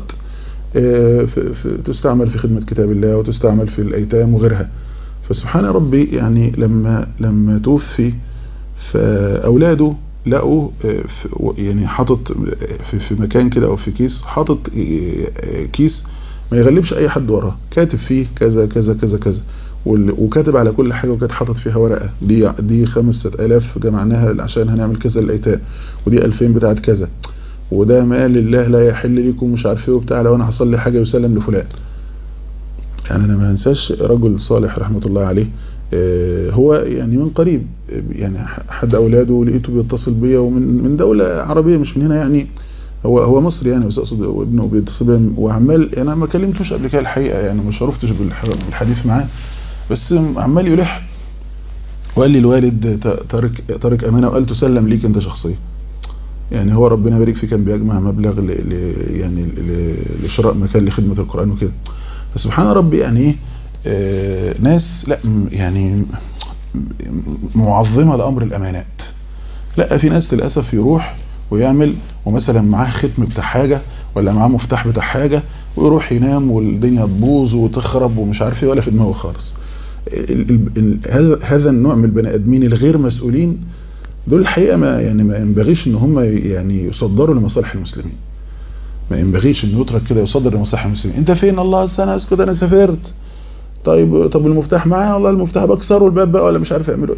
تستعمل في خدمة كتاب الله وتستعمل في الأيتام وغيرها فسبحان ربي يعني لما لما توفي فأولاده لقوا يعني حاطط في مكان كده أو في كيس حاطط كيس ما يغلبش أي حد وراه كاتب فيه كذا كذا كذا كذا وكاتب على كل حاجة وكانت حاطط فيها ورقة دي دي خمسة آلاف جمعناها عشان هنعمل كذا للأيتام ودي ألفين بتاعت كذا وده مال لله لا يحل لكم مش عارف ايه وبتاع لو انا حصل لي حاجة يسلم لفلان يعني انا ما انساش رجل صالح رحمة الله عليه هو يعني من قريب يعني حد اولاده لقيته بيتصل بيا ومن من دولة عربية مش من هنا يعني هو هو مصري يعني بس اقصد ابنه بيتصل بيا وعمال انا ما كلمتوش قبل كده الحقيقة يعني ما شرفتش بالحديث معاه بس عمال يلح وقال لي الوالد تارك تارك امانه وقال تسلم ليك انت شخصيا يعني هو ربنا يبارك فيه كان بيجمع مبلغ ل يعني لشراء مكان لخدمه القران وكده فسبحان ربي يعني ايه آه ناس لا يعني معظمه لامر الامانات لا في ناس للاسف يروح ويعمل ومثلا معاه ختم بتاع حاجه ولا معاه مفتاح بتاع حاجه ويروح ينام والدنيا تبوظ وتخرب ومش عارف ايه ولا في دماغه خالص هذا النوع من البني ادمين الغير مسؤولين دول الحقيقه ما يعني ما ينبغيش ان هم يعني يصدروا لمصالح المسلمين ما ينبغيش ان يترك كده يصدر لمصالح المسلمين انت فين الله انا اسكت انا سافرت طيب طب المفتاح معايا والله المفتاح بكسره الباب بقى ولا مش عارف يعملوا ايه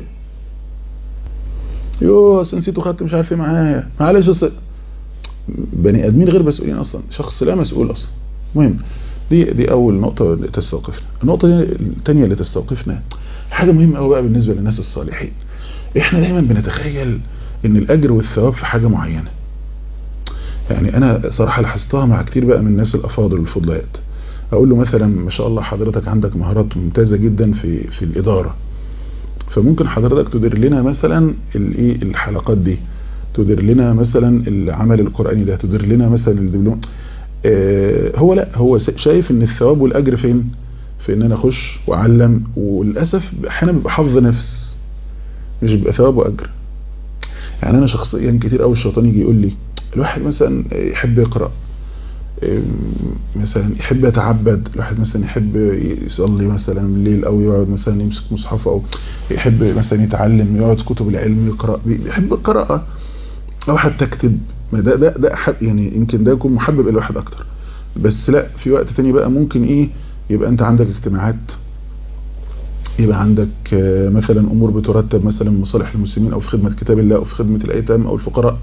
يوه نسيته خدت مش عارف ايه معايا معلش أص... بني ادمين غير مسؤولين اصلا شخص لا مسؤول اصلا مهم دي دي اول نقطه اللي تستوقفنا النقطه الثانيه اللي تستوقفنا حاجه مهمه قوي بقى بالنسبه للناس الصالحين احنا دايما بنتخيل ان الاجر والثواب في حاجه معينه يعني انا صراحه لاحظتها مع كتير بقى من الناس الافاضل والفضليات اقول له مثلا ما شاء الله حضرتك عندك مهارات ممتازه جدا في في الاداره فممكن حضرتك تدير لنا مثلا الايه الحلقات دي تدير لنا مثلا العمل القراني ده تدير لنا مثلا الدبلوم آه هو لا هو شايف ان الثواب والاجر فين في ان انا اخش واعلم وللاسف احيانا بيبقى حظ نفس مش بيبقى ثواب واجر يعني انا شخصيا كتير قوي الشيطان يجي يقول لي الواحد مثلا يحب يقرا مثلا يحب يتعبد الواحد مثلا يحب يصلي مثلا الليل او يقعد مثلا يمسك مصحف او يحب مثلا يتعلم يقعد كتب العلم يقرا يحب القراءه او حتى يكتب ما ده ده ده يعني يمكن ده يكون محبب الى الواحد اكتر بس لا في وقت تاني بقى ممكن ايه يبقى انت عندك اجتماعات يبقى عندك مثلا امور بترتب مثلا مصالح المسلمين او في خدمة كتاب الله او في خدمة الايتام او الفقراء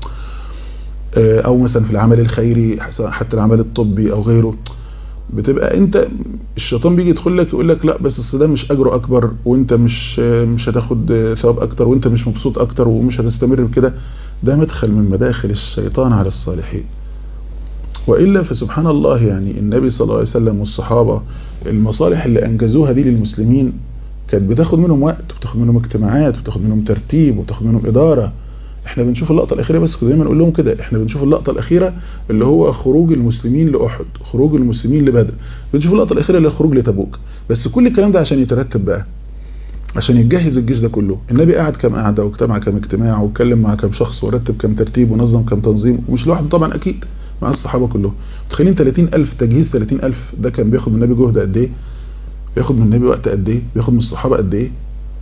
او مثلا في العمل الخيري حتى العمل الطبي او غيره بتبقى انت الشيطان بيجي يدخل لك يقول لك لا بس اصل ده مش اجره اكبر وانت مش مش هتاخد ثواب اكتر وانت مش مبسوط اكتر ومش هتستمر بكده ده مدخل من مداخل الشيطان على الصالحين وإلا فسبحان الله يعني النبي صلى الله عليه وسلم والصحابة المصالح اللي أنجزوها دي للمسلمين كانت بتاخد منهم وقت وبتاخد منهم اجتماعات وبتاخد منهم ترتيب وبتاخد منهم إدارة احنا بنشوف اللقطة الأخيرة بس كنا دايما نقول لهم كده احنا بنشوف اللقطة الأخيرة اللي هو خروج المسلمين لأحد خروج المسلمين لبدر بنشوف اللقطة الأخيرة اللي هي خروج لتبوك بس كل الكلام ده عشان يترتب بقى عشان يتجهز الجيش ده كله النبي قعد كام قعدة واجتمع كام اجتماع واتكلم مع كام شخص ورتب كام ترتيب ونظم كام تنظيم ومش لوحده طبعا أكيد مع الصحابة كلهم متخيلين 30000 تجهيز 30000 ده كان بياخد من النبي جهد قد ايه بياخد من النبي وقت قد ايه بياخد من الصحابة قد ايه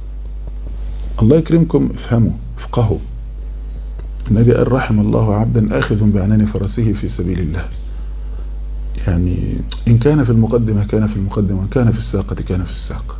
الله يكرمكم افهموا افقهوا النبي قال رحم الله عبدا آخذ بعنان فرسه في سبيل الله يعني إن كان في المقدمة كان في المقدمة وإن كان في الساقة كان في الساقة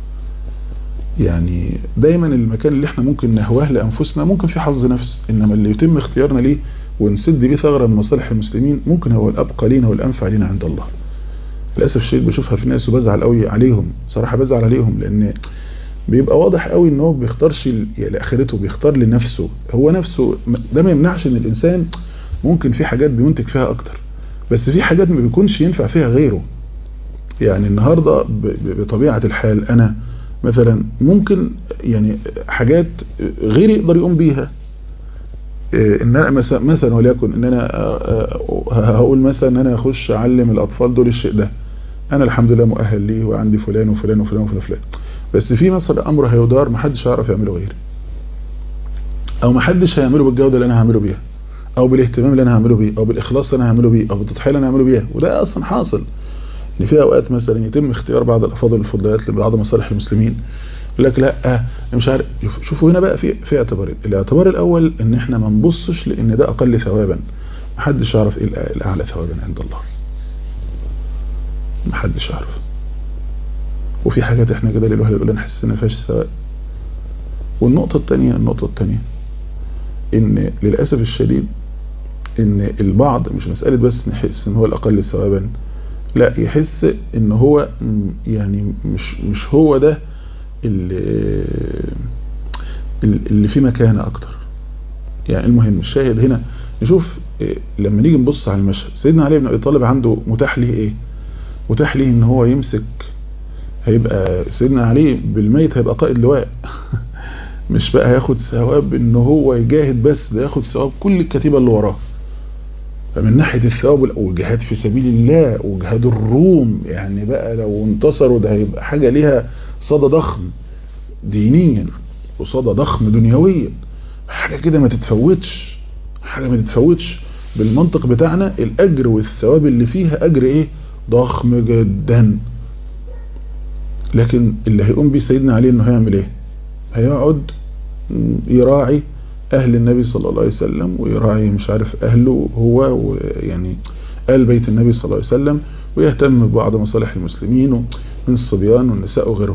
يعني دايما المكان اللي احنا ممكن نهواه لأنفسنا ممكن في حظ نفس إنما اللي يتم اختيارنا ليه ونسد بيه ثغرة من مصالح المسلمين ممكن هو الأبقى لينا والأنفع لينا عند الله للأسف الشديد بشوفها في ناس وبزعل قوي عليهم صراحة بزعل عليهم لأن بيبقى واضح قوي ان هو بيختارش لاخرته بيختار لنفسه هو نفسه ده ما يمنعش ان الانسان ممكن في حاجات بينتج فيها اكتر بس في حاجات ما بيكونش ينفع فيها غيره يعني النهاردة بطبيعة الحال انا مثلا ممكن يعني حاجات غيري يقدر يقوم بيها ان انا مثلا وليكن ان انا هقول مثلا ان انا اخش اعلم الاطفال دول الشيء ده انا الحمد لله مؤهل ليه وعندي فلان وفلان وفلان وفلان, وفلان. بس في مثلا امر هيدار محدش هيعرف يعمله غيري او محدش هيعمله بالجوده اللي انا هعمله بيها او بالاهتمام اللي انا هعمله بيه او بالاخلاص اللي انا هعمله بيه او بالتضحيه اللي انا هعمله بيها وده اصلا حاصل ان في اوقات مثلا يتم اختيار بعض الافاضل الفضليات لبعض مصالح المسلمين يقول لك لا مش عارف شوفوا هنا بقى في في اعتبارين الاعتبار الاول ان احنا ما نبصش لان ده اقل ثوابا محدش يعرف ايه الاعلى ثوابا عند الله محدش يعرف وفي حاجات احنا كده للواحد يقول نحس ان ما فيهاش ثواب والنقطة الثانية النقطة الثانية ان للأسف الشديد ان البعض مش مسألة بس نحس ان هو الاقل ثوابا لا يحس ان هو يعني مش مش هو ده اللي اللي فيه مكانة اكتر يعني المهم الشاهد هنا نشوف لما نيجي نبص على المشهد سيدنا علي بن ابي طالب عنده متاح ليه ايه متاح ليه ان هو يمسك هيبقى سيدنا علي بالميت هيبقى قائد لواء مش بقى هياخد ثواب ان هو يجاهد بس ده ياخد ثواب كل الكتيبة اللي وراه فمن ناحية الثواب والجهاد في سبيل الله وجهاد الروم يعني بقى لو انتصروا ده هيبقى حاجة ليها صدى ضخم دينيا وصدى ضخم دنيويا حاجة كده ما تتفوتش حاجة ما تتفوتش بالمنطق بتاعنا الاجر والثواب اللي فيها اجر ايه ضخم جدا لكن اللي هيقوم بيه سيدنا علي انه هيعمل ايه هيقعد يراعي اهل النبي صلى الله عليه وسلم ويراعي مش عارف اهله هو ويعني اهل بيت النبي صلى الله عليه وسلم ويهتم ببعض مصالح المسلمين من الصبيان والنساء وغيره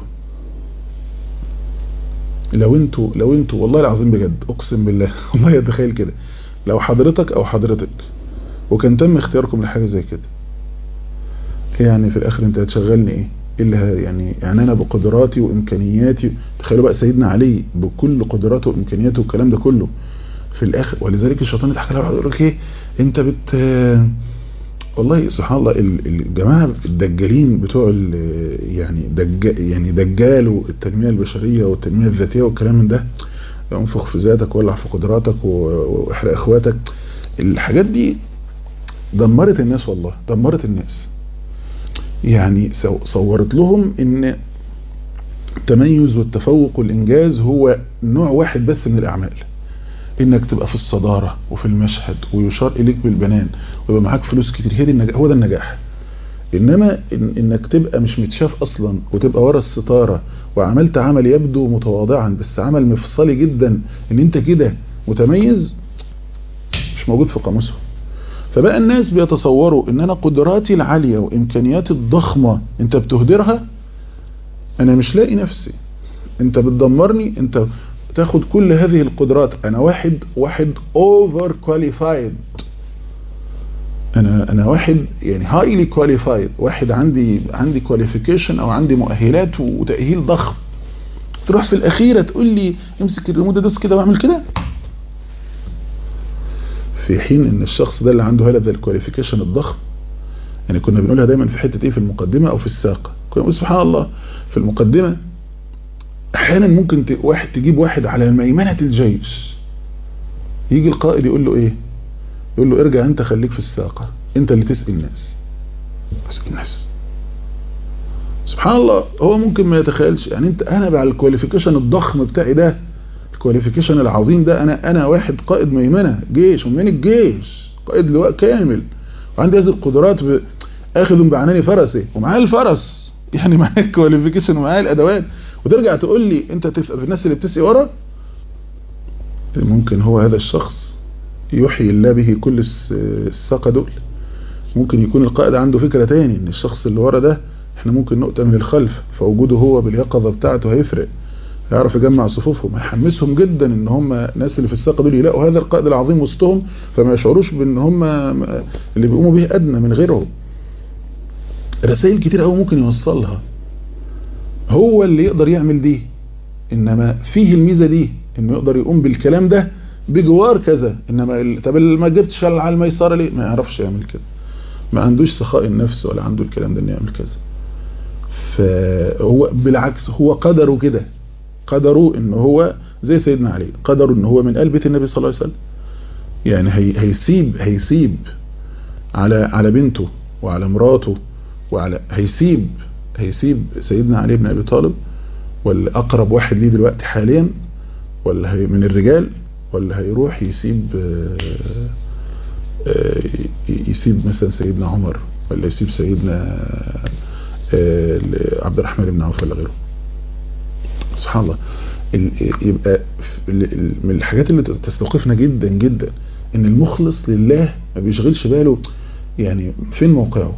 لو انتوا لو انتوا والله العظيم بجد اقسم بالله والله يتخيل كده لو حضرتك او حضرتك وكان تم اختياركم لحاجة زي كده يعني في الاخر انت هتشغلني ايه اللي يعني يعني انا بقدراتي وامكانياتي تخيلوا بقى سيدنا علي بكل قدراته وامكانياته والكلام ده كله في الاخر ولذلك الشيطان يضحك عليه ويقول لك ايه انت بت والله سبحان الله الجماعه الدجالين بتوع يعني دج يعني دجالوا التنميه البشريه والتنميه الذاتيه والكلام من ده انفخ في ذاتك ولع في قدراتك واحرق اخواتك الحاجات دي دمرت الناس والله دمرت الناس يعني صورت لهم ان التميز والتفوق والانجاز هو نوع واحد بس من الاعمال انك تبقى في الصدارة وفي المشهد ويشار اليك بالبنان ويبقى معاك فلوس كتير هي دي النجاح هو ده النجاح انما إن انك تبقى مش متشاف اصلا وتبقى ورا الستارة وعملت عمل يبدو متواضعا بس عمل مفصلي جدا ان انت كده متميز مش موجود في قاموسهم فبقى الناس بيتصوروا ان انا قدراتي العالية وامكانياتي الضخمة انت بتهدرها انا مش لاقي نفسي انت بتدمرني انت تاخد كل هذه القدرات انا واحد واحد اوفر كواليفايد انا انا واحد يعني هايلي كواليفايد واحد عندي عندي كواليفيكيشن او عندي مؤهلات وتاهيل ضخم تروح في الاخيره تقول لي امسك الريموت دوس كده واعمل كده في حين ان الشخص ده اللي عنده هذا الكواليفيكيشن الضخم يعني كنا بنقولها دايما في حته ايه في المقدمه او في الساق كنا بنقول سبحان الله في المقدمه احيانا ممكن واحد تجيب واحد على ميمنه الجيش يجي القائد يقول له ايه يقول له ارجع انت خليك في الساقه انت اللي تسقي الناس تسقي الناس سبحان الله هو ممكن ما يتخيلش يعني انت انا بقى الكواليفيكيشن الضخم بتاعي ده الكواليفيكيشن العظيم ده انا انا واحد قائد ميمنه جيش ومن الجيش قائد لواء كامل وعندي هذه القدرات ب... اخذ بعنان فرسي ومعاه الفرس يعني معاه الكواليفيكيشن ومعاه الادوات وترجع تقول لي انت تبقى في الناس اللي بتسقي ورا ممكن هو هذا الشخص يحيي الله به كل الساقة دول ممكن يكون القائد عنده فكرة تاني ان الشخص اللي ورا ده احنا ممكن نقطة من الخلف فوجوده هو باليقظة بتاعته هيفرق يعرف يجمع صفوفهم هيحمسهم جدا ان هم الناس اللي في الساقة دول يلاقوا هذا القائد العظيم وسطهم فما يشعروش بان هم اللي بيقوموا به ادنى من غيرهم رسائل كتير قوي ممكن يوصلها هو اللي يقدر يعمل دي انما فيه الميزة دي انه يقدر يقوم بالكلام ده بجوار كذا انما طب ما جبتش على الميسره ليه ما يعرفش يعمل كده ما عندوش سخاء النفس ولا عنده الكلام ده انه يعمل كذا فهو بالعكس هو قدره كده قدره ان هو زي سيدنا علي قدره ان هو من قلب بيت النبي صلى الله عليه وسلم يعني هي هيسيب هيسيب على على بنته وعلى مراته وعلى هيسيب هيسيب سيدنا علي بن ابي طالب ولا اقرب واحد ليه دلوقتي حاليا ولا هي من الرجال ولا هيروح يسيب يسيب مثلا سيدنا عمر ولا يسيب سيدنا عبد الرحمن بن عوف ولا غيره سبحان الله يبقى من الحاجات اللي تستوقفنا جدا جدا ان المخلص لله ما بيشغلش باله يعني فين موقعه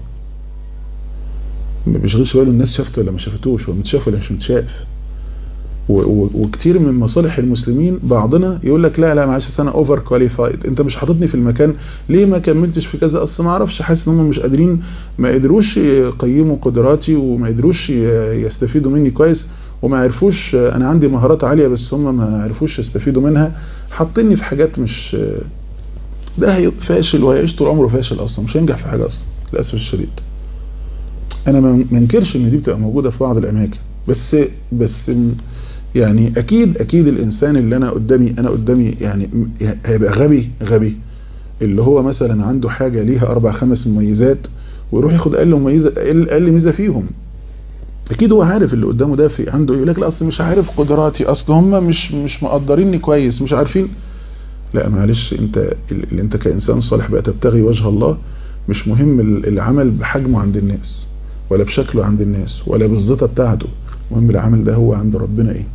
ما بيشغلش باله الناس شافته ولا ما شافتوش هو متشاف ولا مش متشاف وكتير من مصالح المسلمين بعضنا يقول لك لا لا معلش انا اوفر كواليفايد انت مش حاططني في المكان ليه ما كملتش في كذا اصل ما اعرفش حاسس ان هم مش قادرين ما قدروش يقيموا قدراتي وما قدروش يستفيدوا مني كويس وما عرفوش انا عندي مهارات عاليه بس هم ما عرفوش يستفيدوا منها حاطيني في حاجات مش ده فاشل وهيعيش طول عمره فاشل اصلا مش هينجح في حاجه اصلا للاسف الشديد انا ما انكرش ان دي بتبقى موجوده في بعض الاماكن بس بس يعني اكيد اكيد الانسان اللي انا قدامي انا قدامي يعني هيبقى غبي غبي اللي هو مثلا عنده حاجة ليها اربع خمس مميزات ويروح ياخد اقل مميزة اقل ميزة فيهم اكيد هو عارف اللي قدامه ده في عنده يقول لك لا اصل مش عارف قدراتي اصل هم مش مش مقدريني كويس مش عارفين لا معلش انت اللي انت كانسان صالح بقى تبتغي وجه الله مش مهم العمل بحجمه عند الناس ولا بشكله عند الناس ولا بالزيطه بتاعته المهم العمل ده هو عند ربنا ايه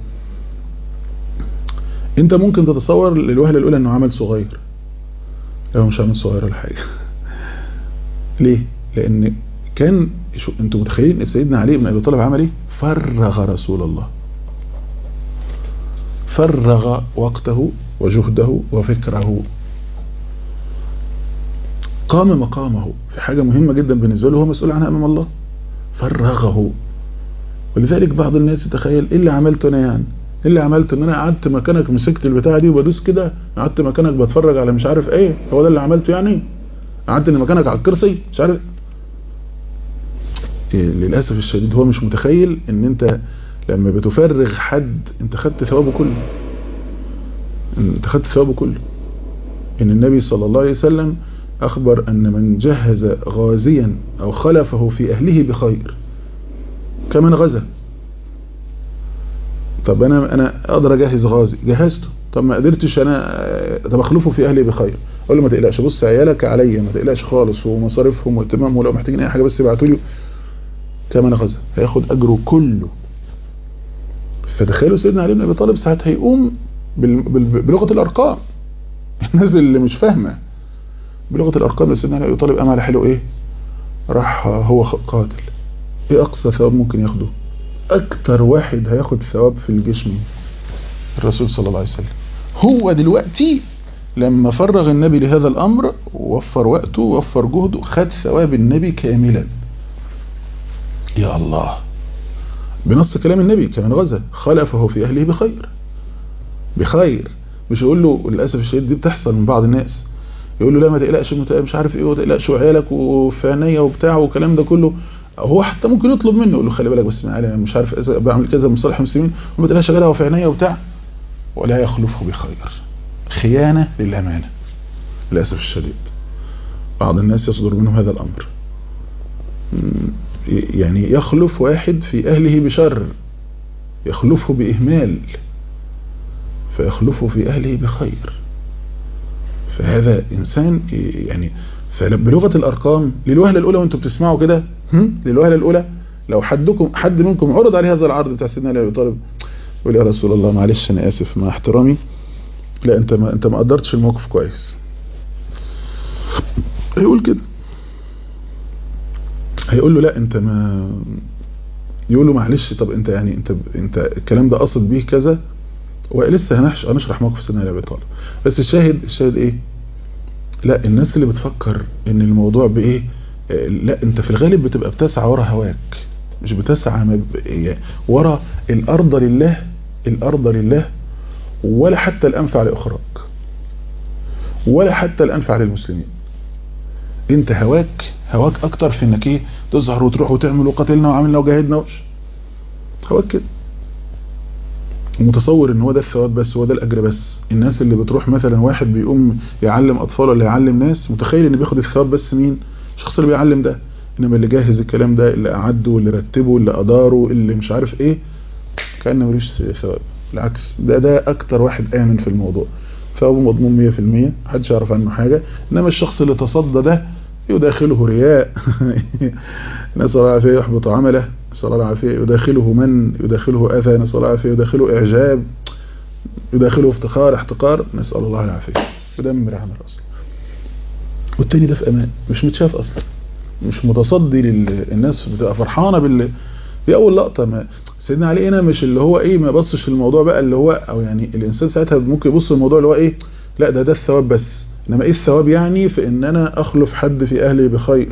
انت ممكن تتصور للوهله الاولى انه عمل صغير هو مش عمل صغير ولا حاجه ليه لان كان شو انتوا متخيلين ان سيدنا علي بن ابي طالب عمل ايه فرغ رسول الله فرغ وقته وجهده وفكره قام مقامه في حاجة مهمة جدا بالنسبة له هو مسؤول عنها امام الله فرغه ولذلك بعض الناس يتخيل ايه اللي عملته انا يعني ايه اللي عملته ان انا قعدت مكانك مسكت البتاعه دي وبدوس كده قعدت مكانك بتفرج على مش عارف ايه هو ده اللي عملته يعني قعدت مكانك على الكرسي مش عارف إيه للاسف الشديد هو مش متخيل ان انت لما بتفرغ حد انت خدت ثوابه كله انت خدت ثوابه كله ان النبي صلى الله عليه وسلم أخبر أن من جهز غازيا أو خلفه في أهله بخير كمن غزا طب أنا أنا أقدر أجهز غازي جهزته طب ما قدرتش أنا طب أخلفه في أهلي بخير أقول له ما تقلقش بص عيالك عليا ما تقلقش خالص ومصاريفهم واهتمامهم ولو محتاجين أي حاجة بس يبعتوا لي كمن غزا هياخد أجره كله فتخيلوا سيدنا علي بن أبي طالب ساعتها هيقوم بلغة الأرقام الناس اللي مش فاهمة بلغة الأرقام اللي سيدنا علي بن أبي طالب قام على حلو إيه راح هو قاتل إيه أقصى ثواب ممكن ياخده أكتر واحد هياخد ثواب في الجيش مين الرسول صلى الله عليه وسلم هو دلوقتي لما فرغ النبي لهذا الأمر وفر وقته وفر جهده خد ثواب النبي كاملا يا الله بنص كلام النبي كمان غزة خلفه في أهله بخير بخير مش يقول له للأسف الشديد دي بتحصل من بعض الناس يقول له لا ما تقلقش مش عارف ايه وما تقلقش وعيالك وفي عينيا وبتاع والكلام ده كله هو حتى ممكن يطلب منه يقول له خلي بالك بس معايا مش عارف بعمل كذا لمصالح المسلمين وما تقلقش يا جدع وفي عينيا وبتاع ولا يخلفه بخير خيانة للأمانة للأسف الشديد بعض الناس يصدر منهم هذا الأمر يعني يخلف واحد في أهله بشر يخلفه بإهمال فيخلفه في أهله بخير فهذا إنسان يعني فبلغة الأرقام للوهلة الأولى وانتم بتسمعوا كده للوهلة الأولى لو حدكم حد منكم عرض عليه هذا العرض بتاع سيدنا علي أبي طالب يقول يا رسول الله معلش أنا آسف مع احترامي لا أنت ما أنت ما قدرتش الموقف كويس هيقول كده هيقول له لا أنت ما يقول له معلش طب أنت يعني أنت أنت الكلام ده قصد بيه كذا ولسه هنحش هنشرح موقف سيدنا علي أبي طالب بس الشاهد الشاهد إيه لا الناس اللي بتفكر ان الموضوع بايه لا انت في الغالب بتبقى بتسعى ورا هواك مش بتسعى مب... ورا الارض لله الارض لله ولا حتى الانفع لاخراك ولا حتى الانفع للمسلمين انت هواك هواك اكتر في انك ايه تظهر وتروح وتعمل وقتلنا وعملنا وجاهدنا وش هواك كده متصور ان هو ده الثواب بس هو ده الاجر بس الناس اللي بتروح مثلا واحد بيقوم يعلم اطفال ولا يعلم ناس متخيل ان بياخد الثواب بس مين الشخص اللي بيعلم ده انما اللي جاهز الكلام ده اللي اعده اللي رتبه اللي اداره اللي مش عارف ايه كان ملوش ثواب بالعكس ده ده اكتر واحد امن في الموضوع ثوابه مضمون 100% محدش يعرف عنه حاجه انما الشخص اللي تصدى ده يداخله رياء نسأل الله العافية يحبط عمله نسأل الله العافية يداخله من يداخله أذى نسأل الله العافية يداخله إعجاب يداخله افتخار احتقار نسأل الله العافية يدمر عمل أصلا والتاني ده في أمان مش متشاف أصلا مش متصدي للناس بتبقى فرحانة بال دي أول لقطة ما سيدنا علي هنا مش اللي هو إيه ما بصش الموضوع بقى اللي هو أو يعني الإنسان ساعتها ممكن يبص الموضوع اللي هو إيه لا ده ده الثواب بس إنما إيه الثواب يعني في إن أنا أخلف حد في أهلي بخير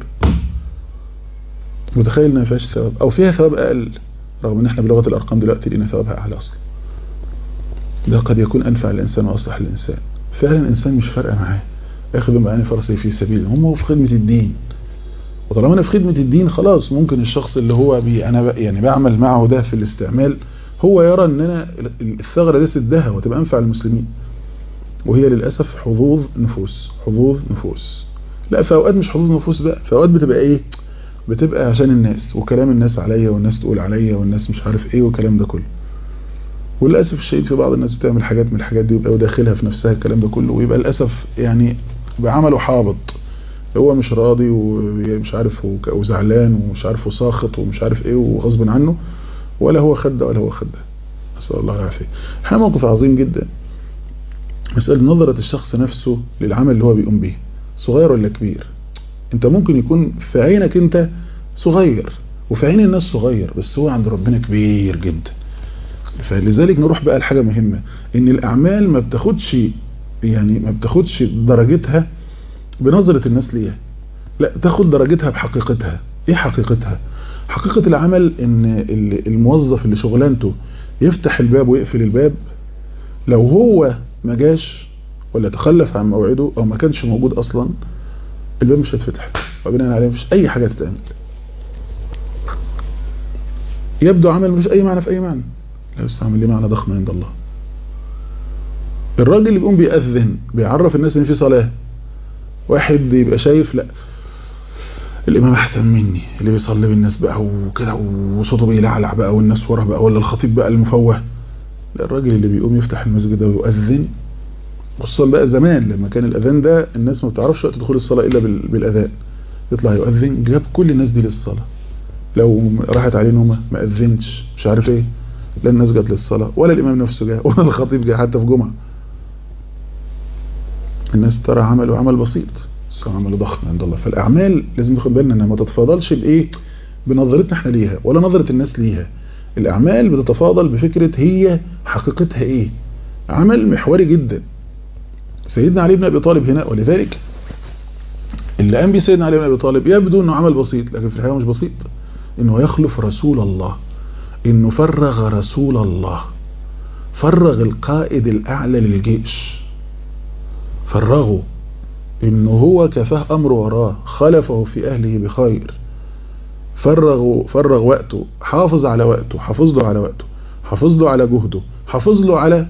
متخيل إن ما فيهاش ثواب أو فيها ثواب أقل رغم إن إحنا بلغة الأرقام دلوقتي لقينا ثوابها أعلى أصلا ده قد يكون أنفع الإنسان وأصلح الإنسان فعلا الإنسان مش فارقة معاه ياخذ معاني فرسه في سبيل هم هو في خدمة الدين وطالما أنا في خدمة الدين خلاص ممكن الشخص اللي هو بي أنا يعني بعمل معه ده في الاستعمال هو يرى ان انا الثغرة دي سدها وتبقى انفع المسلمين وهي للأسف حظوظ نفوس حظوظ نفوس لا في اوقات مش حظوظ نفوس بقى في اوقات بتبقى ايه بتبقى عشان الناس وكلام الناس عليا والناس تقول عليا والناس مش عارف ايه والكلام ده كله وللأسف الشديد في بعض الناس بتعمل حاجات من الحاجات دي ويبقى داخلها في نفسها الكلام ده كله ويبقى للأسف يعني بعمله حابط هو مش راضي ومش عارف وزعلان ومش عارف وساخط ومش عارف ايه وغصب عنه ولا هو خد ولا هو خد نسأل الله العافية هذا موقف عظيم جدا مسألة نظرة الشخص نفسه للعمل اللي هو بيقوم به صغير ولا كبير انت ممكن يكون في عينك انت صغير وفي عين الناس صغير بس هو عند ربنا كبير جدا فلذلك نروح بقى لحاجة مهمة ان الاعمال ما بتاخدش يعني ما بتاخدش درجتها بنظرة الناس ليها لا تاخد درجتها بحقيقتها ايه حقيقتها حقيقة العمل ان الموظف اللي شغلانته يفتح الباب ويقفل الباب لو هو ما جاش ولا تخلف عن موعده او ما كانش موجود اصلا الباب مش هيتفتح وبناء عليه مفيش اي حاجة تتعمل يبدو عمل مش اي معنى في اي معنى لا يستعمل ليه معنى ضخم عند الله الراجل اللي بيقوم بيأذن بيعرف الناس ان في صلاة واحد يبقى شايف لا الامام احسن مني اللي بيصلي بالناس بقى وكده وصوته بيلعلع بقى والناس ورا بقى ولا الخطيب بقى المفوه لا الراجل اللي بيقوم يفتح المسجد ده ويؤذن خصوصا بقى زمان لما كان الاذان ده الناس ما بتعرفش وقت دخول الصلاه الا بالاذان يطلع يؤذن جاب كل الناس دي للصلاه لو راحت عليه نومه ما اذنش مش عارف ايه لا الناس جت للصلاه ولا الامام نفسه جه ولا الخطيب جه حتى في جمعه الناس ترى عملوا عمل بسيط بس عمل ضخم عند الله فالاعمال لازم ناخد بالنا انها ما تتفاضلش بايه بنظرتنا احنا ليها ولا نظره الناس ليها الاعمال بتتفاضل بفكره هي حقيقتها ايه عمل محوري جدا سيدنا علي بن ابي طالب هنا ولذلك اللي قام بيه سيدنا علي بن ابي طالب يبدو انه عمل بسيط لكن في الحقيقه مش بسيط انه يخلف رسول الله انه فرغ رسول الله فرغ القائد الاعلى للجيش فرغه انه هو كفاه امر وراه خلفه في اهله بخير فرغ فرغ وقته حافظ على وقته حافظ له على وقته حافظ له على جهده حافظ له على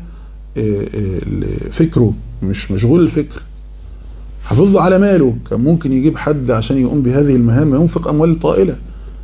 فكره مش مشغول الفكر حافظ له على ماله كان ممكن يجيب حد عشان يقوم بهذه المهام ينفق اموال طائله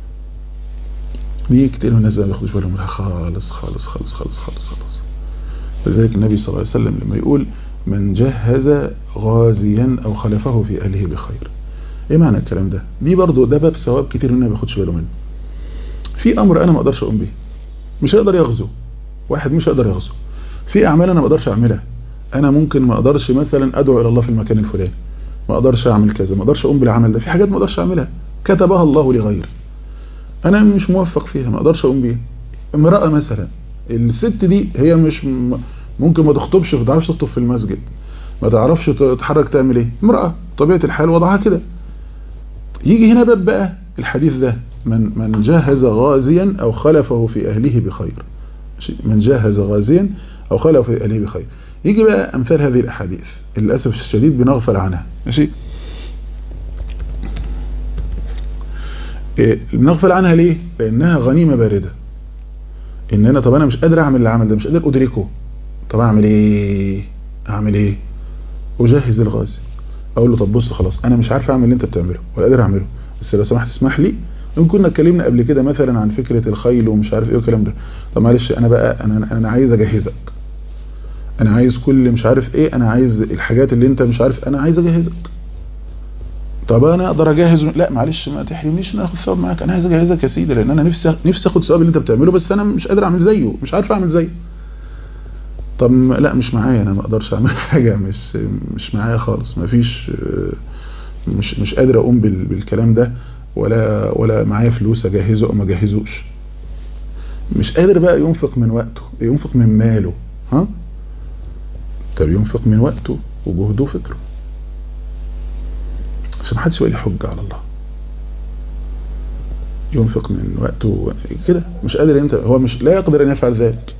دي كتير من الناس ما بياخدوش بالهم منها خالص خالص خالص خالص خالص خالص لذلك النبي صلى الله عليه وسلم لما يقول من جهز غازيا او خلفه في اهله بخير ايه معنى الكلام ده دي برضو ده باب ثواب كتير مننا ما بياخدش باله منه في امر انا ما اقدرش اقوم بيه مش هيقدر يغزو واحد مش هيقدر يغزو في اعمال انا ما اقدرش اعملها انا ممكن ما اقدرش مثلا ادعو الى الله في المكان الفلاني ما اقدرش اعمل كذا ما اقدرش اقوم بالعمل ده في حاجات ما اقدرش اعملها كتبها الله لغيري انا مش موفق فيها ما اقدرش اقوم بيها امراه مثلا الست دي هي مش ممكن ما تخطبش ما تعرفش تخطب في المسجد ما تعرفش تتحرك تعمل ايه امراه طبيعه الحال وضعها كده يجي هنا باب بقى الحديث ده من من جهز غازيا او خلفه في اهله بخير من جهز غازيا او خلفه في اهله بخير يجي بقى امثال هذه الاحاديث للاسف الشديد بنغفل عنها ماشي إيه بنغفل عنها ليه لانها غنيمه بارده ان انا طب انا مش قادر اعمل العمل ده مش قادر ادركه طب اعمل ايه اعمل ايه اجهز الغازي اقول له طب بص خلاص انا مش عارف اعمل اللي انت بتعمله ولا قادر اعمله بس لو سمحت اسمح لي ان كنا اتكلمنا قبل كده مثلا عن فكره الخيل ومش عارف ايه والكلام ده طب معلش انا بقى انا انا عايز اجهزك انا عايز كل مش عارف ايه انا عايز الحاجات اللي انت مش عارف انا عايز اجهزك طب انا اقدر اجهز لا معلش ما تحرمنيش ان انا اخد ثواب معاك انا عايز اجهزك يا سيدي لان انا نفسي نفسي اخد ثواب اللي انت بتعمله بس انا مش قادر اعمل زيه مش عارف اعمل زيه طب لا مش معايا انا ما اقدرش اعمل حاجه مش مش معايا خالص ما فيش مش مش قادر اقوم بالكلام ده ولا ولا معايا فلوس اجهزه او ما اجهزوش مش قادر بقى ينفق من وقته ينفق من ماله ها طب ينفق من وقته وجهده وفكره عشان محدش يقول لي حجة على الله ينفق من وقته كده مش قادر انت هو مش لا يقدر ان يفعل ذلك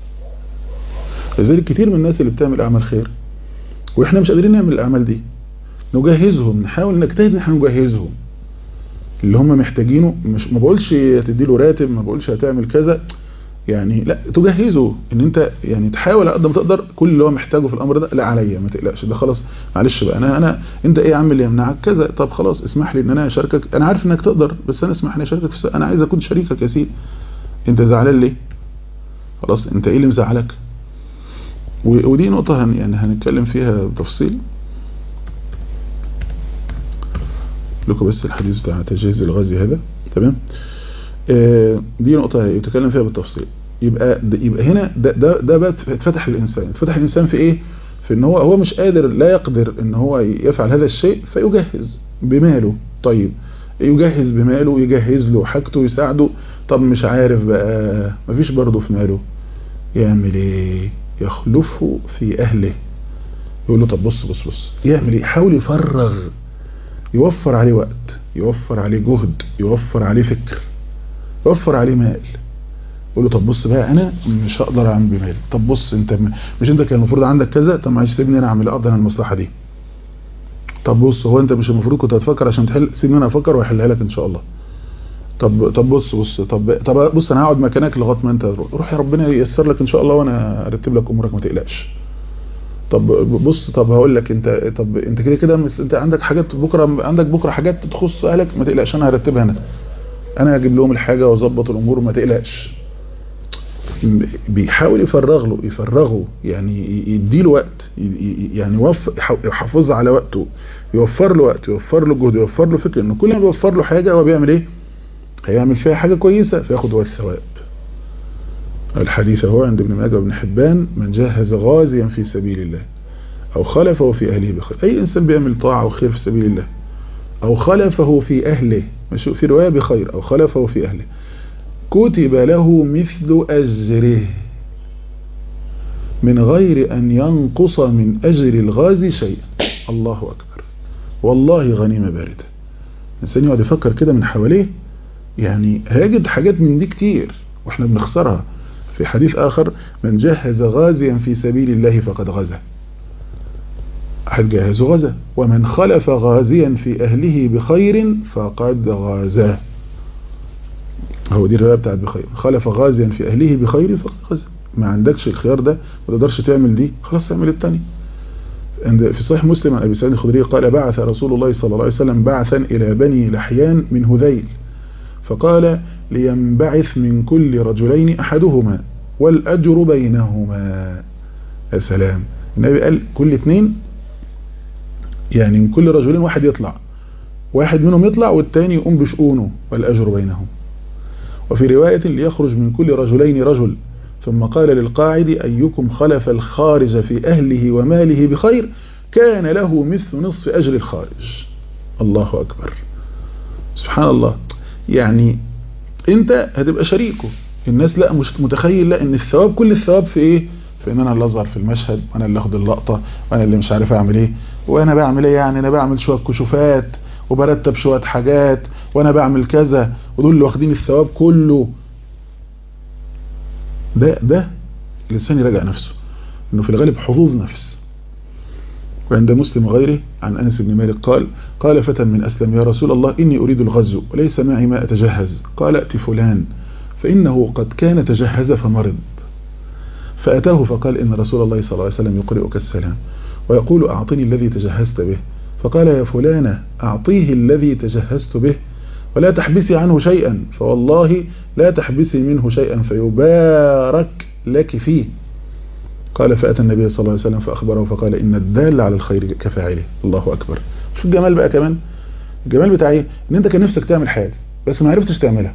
لذلك كتير من الناس اللي بتعمل اعمال خير واحنا مش قادرين نعمل الاعمال دي نجهزهم نحاول نجتهد ان احنا نجهزهم اللي هم محتاجينه مش ما بقولش هتدي له راتب ما بقولش هتعمل كذا يعني لا تجهزه ان انت يعني تحاول على قد ما تقدر كل اللي هو محتاجه في الامر ده لا عليا ما تقلقش ده خلاص معلش بقى انا انا انت ايه يا عم اللي يمنعك كذا طب خلاص اسمح لي ان انا اشاركك انا عارف انك تقدر بس انا اسمح لي اشاركك في انا عايز اكون شريكك يا سيدي انت زعلان ليه خلاص انت ايه اللي مزعلك ودي نقطة هن يعني هنتكلم فيها بتفصيل لكم بس الحديث بتاع تجهيز الغازي هذا تمام آه دي نقطة يتكلم فيها بالتفصيل يبقى يبقى هنا ده ده ده بقى اتفتح الانسان اتفتح الانسان في ايه في ان هو هو مش قادر لا يقدر ان هو يفعل هذا الشيء فيجهز بماله طيب يجهز بماله يجهز له حاجته يساعده طب مش عارف بقى مفيش برضه في ماله يعمل ايه يخلفه في اهله يقول له طب بص بص بص يعمل ايه يحاول يفرغ يوفر عليه وقت يوفر عليه جهد يوفر عليه فكر يوفر عليه مال يقول له طب بص بقى انا مش هقدر اعمل بمالي طب بص انت مش انت كان المفروض عندك كذا طب معلش سيبني انا اعمل اقدر المصلحه دي طب بص هو انت مش المفروض كنت هتفكر عشان تحل سيبني انا افكر واحلها لك ان شاء الله طب طب بص بص طب طب بص انا هقعد مكانك لغايه ما انت روح يا ربنا ييسر لك ان شاء الله وانا ارتب لك امورك ما تقلقش طب بص طب هقول لك انت طب انت كده كده مس- انت عندك حاجات بكره عندك بكره حاجات تخص اهلك ما تقلقش انا هرتبها انا انا هجيب لهم الحاجه واظبط الامور ما تقلقش بيحاول يفرغ له يفرغه يعني يديله وقت ي- ي- يعني يوف- يح- يحافظ على وقته يوفر له وقت يوفر له جهد يوفر له فكر انه كل ما بيوفر له حاجه هو بيعمل ايه هيعمل فيها حاجه كويسه فياخد هو الثواب الحديث هو عند ابن ماجه وابن حبان من جهز غازيا في سبيل الله او خلفه في اهله بخير اي انسان بيعمل طاعه وخير في سبيل الله او خلفه في اهله مش في روايه بخير او خلفه في اهله كتب له مثل اجره من غير ان ينقص من اجر الغازي شيئا الله اكبر والله غنيمه بارده الانسان يقعد يفكر كده من حواليه يعني هيجد حاجات من دي كتير واحنا بنخسرها في حديث آخر من جهز غازيا في سبيل الله فقد غزا أحد جهز غزا ومن خلف غازيا في أهله بخير فقد غزا هو دي الرواية بتاعت بخير خلف غازيا في أهله بخير فقد غزا ما عندكش الخيار ده ما تقدرش تعمل دي خلاص اعمل التاني عند في صحيح مسلم عن أبي سعيد الخدري قال بعث رسول الله صلى الله عليه وسلم بعثا إلى بني لحيان من هذيل فقال لينبعث من كل رجلين أحدهما والأجر بينهما يا سلام النبي قال كل اتنين يعني من كل رجلين واحد يطلع واحد منهم يطلع والتاني يقوم بشؤونه والأجر بينهم وفي رواية ليخرج من كل رجلين رجل ثم قال للقاعد أيكم خلف الخارج في أهله وماله بخير كان له مثل نصف أجر الخارج الله أكبر سبحان الله يعني انت هتبقى شريكه الناس لا مش متخيل لا ان الثواب كل الثواب في ايه في ان انا اللي اظهر في المشهد وانا اللي اخد اللقطة وانا اللي مش عارف اعمل ايه وانا بعمل ايه يعني انا بعمل شوية كشوفات وبرتب شوية حاجات وانا بعمل كذا ودول اللي واخدين الثواب كله ده ده الانسان يراجع نفسه انه في الغالب حظوظ نفس وعند مسلم وغيره عن أنس بن مالك قال قال فتى من أسلم يا رسول الله إني أريد الغزو وليس معي ما أتجهز قال أتي فلان فإنه قد كان تجهز فمرض فأتاه فقال إن رسول الله صلى الله عليه وسلم يقرئك السلام ويقول أعطني الذي تجهزت به فقال يا فلانة أعطيه الذي تجهزت به ولا تحبسي عنه شيئا فوالله لا تحبسي منه شيئا فيبارك لك فيه قال فأتى النبي صلى الله عليه وسلم فأخبره فقال إن الدال على الخير كفاعله الله أكبر شو الجمال بقى كمان الجمال بتاع ايه ان انت كان نفسك تعمل حاجة بس ما عرفتش تعملها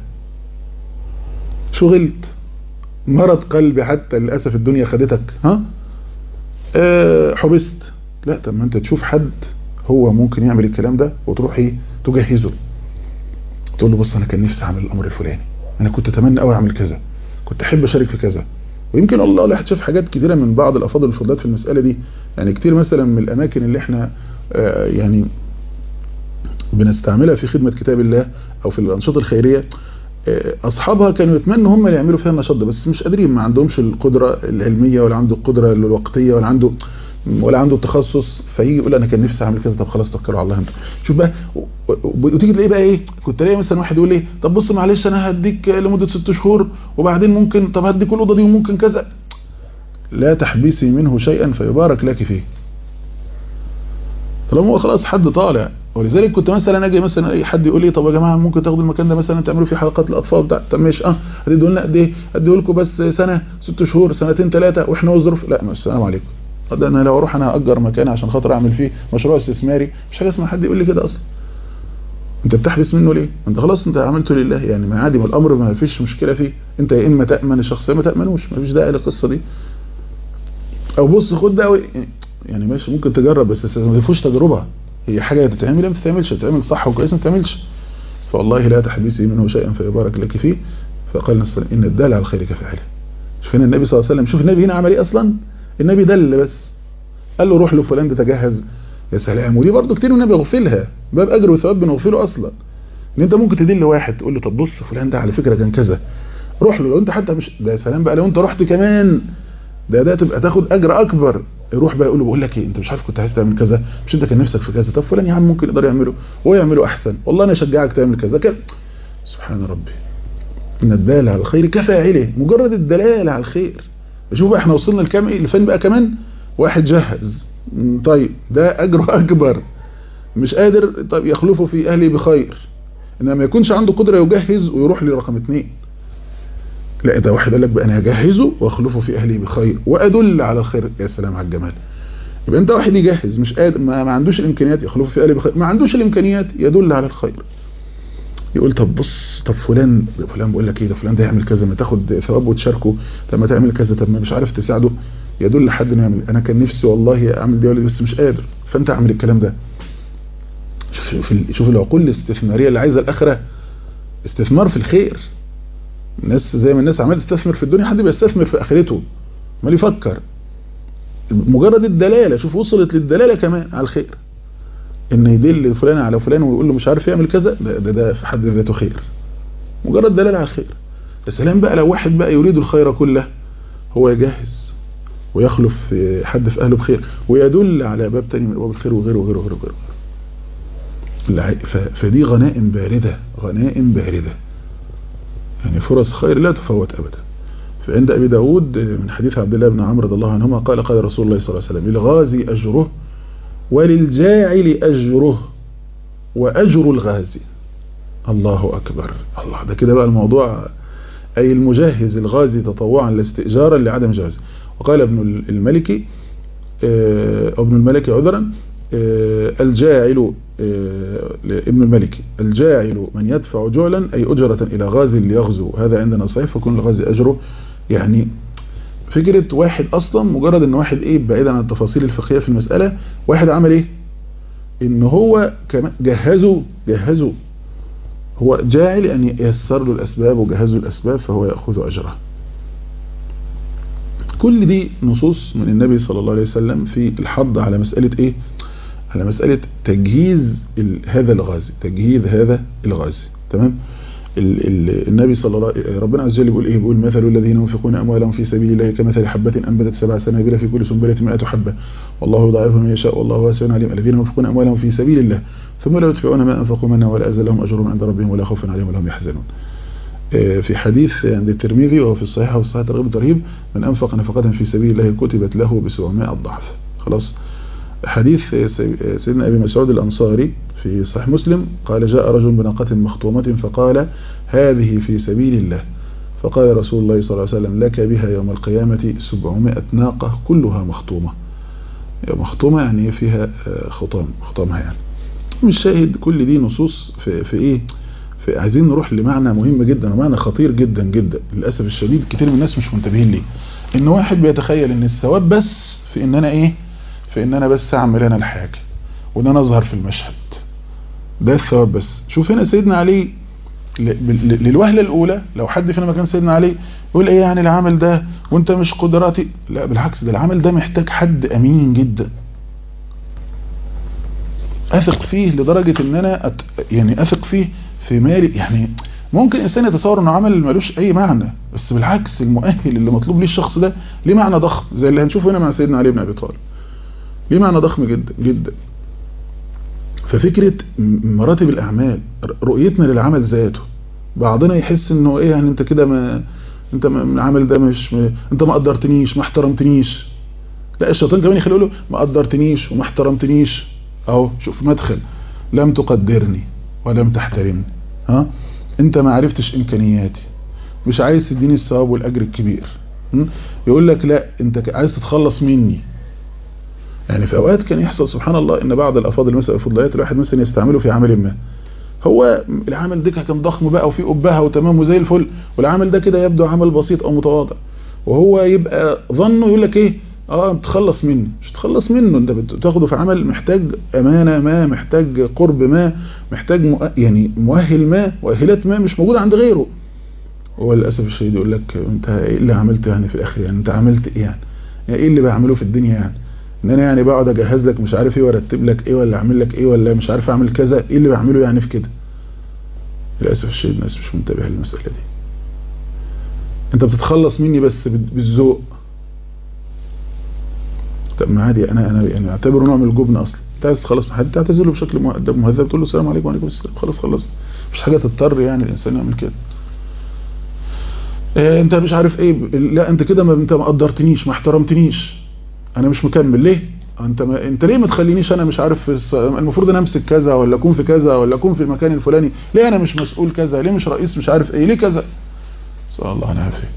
شغلت مرض قلبي حتى للأسف الدنيا خدتك ها أه حبست لا طب ما انت تشوف حد هو ممكن يعمل الكلام ده وتروح ايه تجهزه تقول له بص انا كان نفسي اعمل الامر الفلاني انا كنت اتمنى قوي اعمل كذا كنت احب اشارك في كذا ويمكن الله الواحد شاف حاجات كتيرة من بعض الافاضل والفضلات في المسألة دي يعني كتير مثلا من الاماكن اللي احنا آه يعني بنستعملها في خدمة كتاب الله او في الانشطة الخيرية آه اصحابها كانوا يتمنوا هم اللي يعملوا فيها النشاط ده بس مش قادرين ما عندهمش القدرة العلمية ولا عنده القدرة الوقتية ولا عنده ولا عنده التخصص فيجي يقول انا كان نفسي اعمل كذا طب خلاص توكلوا على الله انتوا شوف بقى وتيجي تلاقيه بقى ايه كنت الاقي مثلا واحد يقول لي طب بص معلش انا هديك لمده ست شهور وبعدين ممكن طب هديك الاوضه دي وممكن كذا لا تحبسي منه شيئا فيبارك لك فيه طالما هو خلاص حد طالع ولذلك كنت مثلا اجي مثلا اي حد يقول لي طب يا جماعه ممكن تاخدوا المكان ده مثلا تعملوا فيه حلقات الاطفال بتاع طب ماشي اه هتدوا لنا قد ايه هديه لكم بس سنه ست شهور سنتين ثلاثه واحنا وظروف لا السلام عليكم ده انا لو اروح انا اجر مكان عشان خاطر اعمل فيه مشروع استثماري مش حاجه اسمها حد يقول لي كده اصلا انت بتحبس منه ليه انت خلاص انت عملته لله يعني ما عادي ما الامر ما فيش مشكله فيه انت يا اما تامن الشخص يا ما تامنوش ما فيش داعي للقصه دي او بص خد ده يعني ماشي ممكن تجرب بس ما تفوش تجربه هي حاجه تتعمل ما تتعملش تتعمل صح وكويس ما تتعملش فوالله لا تحبسي منه شيئا فيبارك لك فيه فقال ان الدال على الخير كفاعله شوف هنا النبي صلى الله عليه وسلم شوف النبي هنا عمل ايه اصلا النبي دل بس قال له روح له فلان ده تجهز يا سلام ودي برضو كتير النبي يغفلها باب اجر وثواب بنغفله اصلا ان انت ممكن تدل واحد تقول له طب بص فلان ده على فكره كان كذا روح له لو انت حتى مش ده يا سلام بقى لو انت رحت كمان ده ده تبقى تاخد اجر اكبر روح بقى يقول له بقول لك ايه انت مش عارف كنت عايز تعمل كذا مش انت كان نفسك في كذا طب فلان يا عم ممكن يقدر يعمله هو يعمله احسن والله انا اشجعك تعمل كذا كذا سبحان ربي ان الدال على الخير كفاعله مجرد الدلاله على الخير شوف بقى احنا وصلنا لكام ايه لفين بقى كمان واحد جهز طيب ده اجره اكبر مش قادر طب يخلفه في اهلي بخير انما ما يكونش عنده قدرة يجهز ويروح لرقم اتنين لا ده واحد قال لك بقى انا هجهزه واخلفه في اهلي بخير وادل على الخير يا سلام على الجمال يبقى انت واحد يجهز مش قادر ما, ما عندوش الامكانيات يخلفه في اهلي بخير ما عندوش الامكانيات يدل على الخير يقول طب بص طب فلان فلان بيقول لك ايه ده فلان ده يعمل كذا ما تاخد ثواب وتشاركه طب ما تعمل كذا طب ما مش عارف تساعده يدل لحد انه يعمل انا كان نفسي والله اعمل دي بس مش قادر فانت اعمل الكلام ده شوف شوف العقول الاستثماريه اللي عايزه الاخره استثمار في الخير الناس زي ما الناس عماله تستثمر في الدنيا حد بيستثمر في اخرته ما يفكر مجرد الدلاله شوف وصلت للدلاله كمان على الخير ان يدل فلان على فلان ويقول له مش عارف يعمل كذا ده, ده, ده في حد ذاته خير مجرد دلاله على الخير السلام بقى لو واحد بقى يريد الخير كله هو يجهز ويخلف حد في اهله بخير ويدل على باب تاني من ابواب الخير وغيره وغيره وغيره, وغيره. فدي غنائم باردة غنائم باردة يعني فرص خير لا تفوت أبدا فعند أبي داود من حديث عبد الله بن عمرو رضي الله عنهما قال قال رسول الله صلى الله عليه وسلم للغازي أجره وللجاعل أجره وأجر الغازي الله أكبر الله ده كده بقى الموضوع أي المجهز الغازي تطوعا لاستئجارا لعدم جواز وقال ابن الملكي ابن الملكي عذرا الجاعل ابن الملكي الجاعل من يدفع جعلا أي أجرة إلى غازي ليغزو هذا عندنا صحيح فكون الغازي أجره يعني فكرة واحد أصلا مجرد أن واحد إيه بعيدا عن التفاصيل الفقهية في المسألة واحد عمل إيه إن هو جهزه جهزه هو جاعل أن ييسر له الأسباب وجهزه الأسباب فهو يأخذ أجره كل دي نصوص من النبي صلى الله عليه وسلم في الحض على مسألة إيه على مسألة تجهيز هذا الغازي تجهيز هذا الغازي تمام ال ال النبي صلى الله عليه ربنا عز وجل يقول ايه بيقول مثل الذين ينفقون اموالهم في سبيل الله كمثل حبة انبتت سبع سنابل في كل سنبلة 100 حبة والله يضاعف من يشاء والله واسع عليم الذين ينفقون اموالهم في سبيل الله ثم لا يدفعون ما انفقوا منها ولا ازل لهم اجرهم عند ربهم ولا خوف عليهم ولا هم يحزنون في حديث عند الترمذي وهو في الصحيح والصحيح ترغيب الترهيب من انفق نفقة في سبيل الله كتبت له ب 700 ضعف خلاص حديث سيدنا أبي مسعود الأنصاري في صحيح مسلم قال جاء رجل بناقة مخطومة فقال هذه في سبيل الله فقال رسول الله صلى الله عليه وسلم لك بها يوم القيامة سبعمائة ناقة كلها مخطومة مخطومة يعني فيها خطام خطامها يعني مش شاهد كل دي نصوص في, في ايه في عايزين نروح لمعنى مهم جدا ومعنى خطير جدا جدا للأسف الشديد كتير من الناس مش منتبهين ليه ان واحد بيتخيل ان الثواب بس في ان انا ايه في ان انا بس اعمل انا الحاجة وان انا اظهر في المشهد ده الثواب بس شوف هنا سيدنا علي للوهلة الاولى لو حد فينا مكان سيدنا علي يقول ايه يعني العمل ده وانت مش قدراتي لا بالعكس ده العمل ده محتاج حد امين جدا اثق فيه لدرجة ان انا أت... يعني اثق فيه في مالي يعني ممكن انسان يتصور انه عمل ملوش اي معنى بس بالعكس المؤهل اللي مطلوب ليه الشخص ده ليه معنى ضخم زي اللي هنشوفه هنا مع سيدنا علي بن ابي طالب ليه معنى ضخم جدا جدا ففكرة مراتب الأعمال رؤيتنا للعمل ذاته بعضنا يحس انه ايه يعني انت كده ما انت ما العمل ده مش ما انت ما قدرتنيش ما احترمتنيش لا الشيطان كمان يخلي له ما قدرتنيش وما احترمتنيش اهو شوف مدخل لم تقدرني ولم تحترمني ها انت ما عرفتش امكانياتي مش عايز تديني الثواب والاجر الكبير يقول لك لا انت عايز تتخلص مني يعني في اوقات كان يحصل سبحان الله ان بعض الافاضل مثلا الفضليات الواحد مثلا يستعمله في عمل ما هو العمل ده كان ضخم بقى وفي قبها وتمام وزي الفل والعمل ده كده يبدو عمل بسيط او متواضع وهو يبقى ظنه يقول لك ايه اه تخلص مني مش تخلص منه انت بتاخده في عمل محتاج امانه ما محتاج قرب ما محتاج مؤ... يعني مؤهل ما مؤهلات ما مش موجوده عند غيره هو للاسف الشديد يقول لك انت ايه اللي عملته يعني في الاخر يعني انت عملت ايه يعني, يعني ايه اللي بعمله في الدنيا يعني ان انا يعني بقعد اجهز لك مش عارف ايه وارتب لك ايه ولا اعمل لك ايه ولا مش عارف اعمل كذا ايه اللي بعمله يعني في كده للاسف الشديد الناس مش منتبهه للمساله دي انت بتتخلص مني بس بالذوق طب ما عادي انا انا يعني اعتبره نوع من الجبن اصلا انت عايز تخلص من حد تعتذر له بشكل مؤدب مهذب تقول له السلام عليكم وعليكم السلام خلاص خلص مفيش حاجه تضطر يعني الانسان يعمل كده إيه انت مش عارف ايه لا انت كده ما انت ما قدرتنيش ما احترمتنيش انا مش مكمل ليه انت ما انت ليه ما تخلينيش انا مش عارف في الص... المفروض انا امسك كذا ولا اكون في كذا ولا اكون في المكان الفلاني ليه انا مش مسؤول كذا ليه مش رئيس مش عارف ايه ليه كذا صلى الله العافيه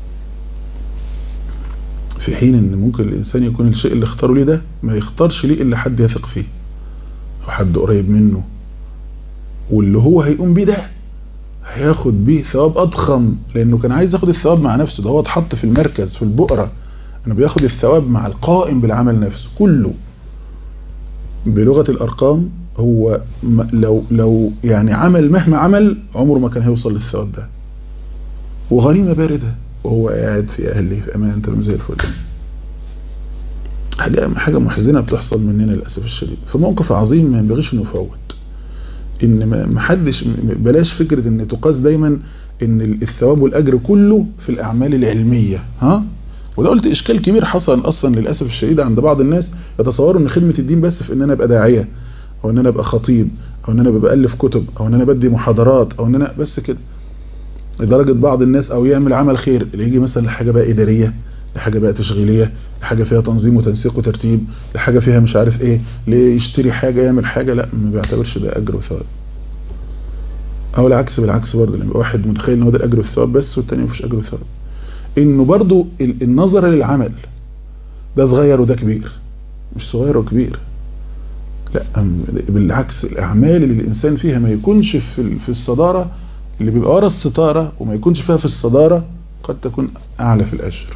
في حين ان ممكن الانسان يكون الشيء اللي اختاره ليه ده ما يختارش ليه الا حد يثق فيه او حد قريب منه واللي هو هيقوم بيه ده هياخد بيه ثواب اضخم لانه كان عايز ياخد الثواب مع نفسه ده هو اتحط في المركز في البؤره انه بياخد الثواب مع القائم بالعمل نفسه كله بلغه الارقام هو لو لو يعني عمل مهما عمل عمره ما كان هيوصل للثواب ده وغنيمه بارده وهو قاعد في اهله في امان تمام زي الفل حاجه حاجه محزنه بتحصل مننا للاسف الشديد في موقف عظيم ما ينبغيش انه يفوت ان ما حدش بلاش فكره ان تقاس دايما ان الثواب والاجر كله في الاعمال العلميه ها وده قلت اشكال كبير حصل اصلا للاسف الشديد عند بعض الناس يتصوروا ان خدمه الدين بس في ان انا ابقى داعيه او ان انا ابقى خطيب او ان انا بألف كتب او ان انا بدي محاضرات او ان انا بس كده لدرجة بعض الناس او يعمل عمل خير اللي يجي مثلا لحاجة بقى ادارية لحاجة بقى تشغيلية لحاجة فيها تنظيم وتنسيق وترتيب لحاجة فيها مش عارف ايه ليه يشتري حاجة يعمل حاجة لا ما بيعتبرش ده اجر وثواب او العكس بالعكس برضه لما واحد متخيل ان هو ده الاجر والثواب بس والتاني مفيش اجر وثواب انه برضه النظر للعمل ده صغير وده كبير مش صغير وكبير لا بالعكس الاعمال اللي الانسان فيها ما يكونش في في الصداره اللي بيبقى ورا الستاره وما يكونش فيها في الصداره قد تكون اعلى في الاجر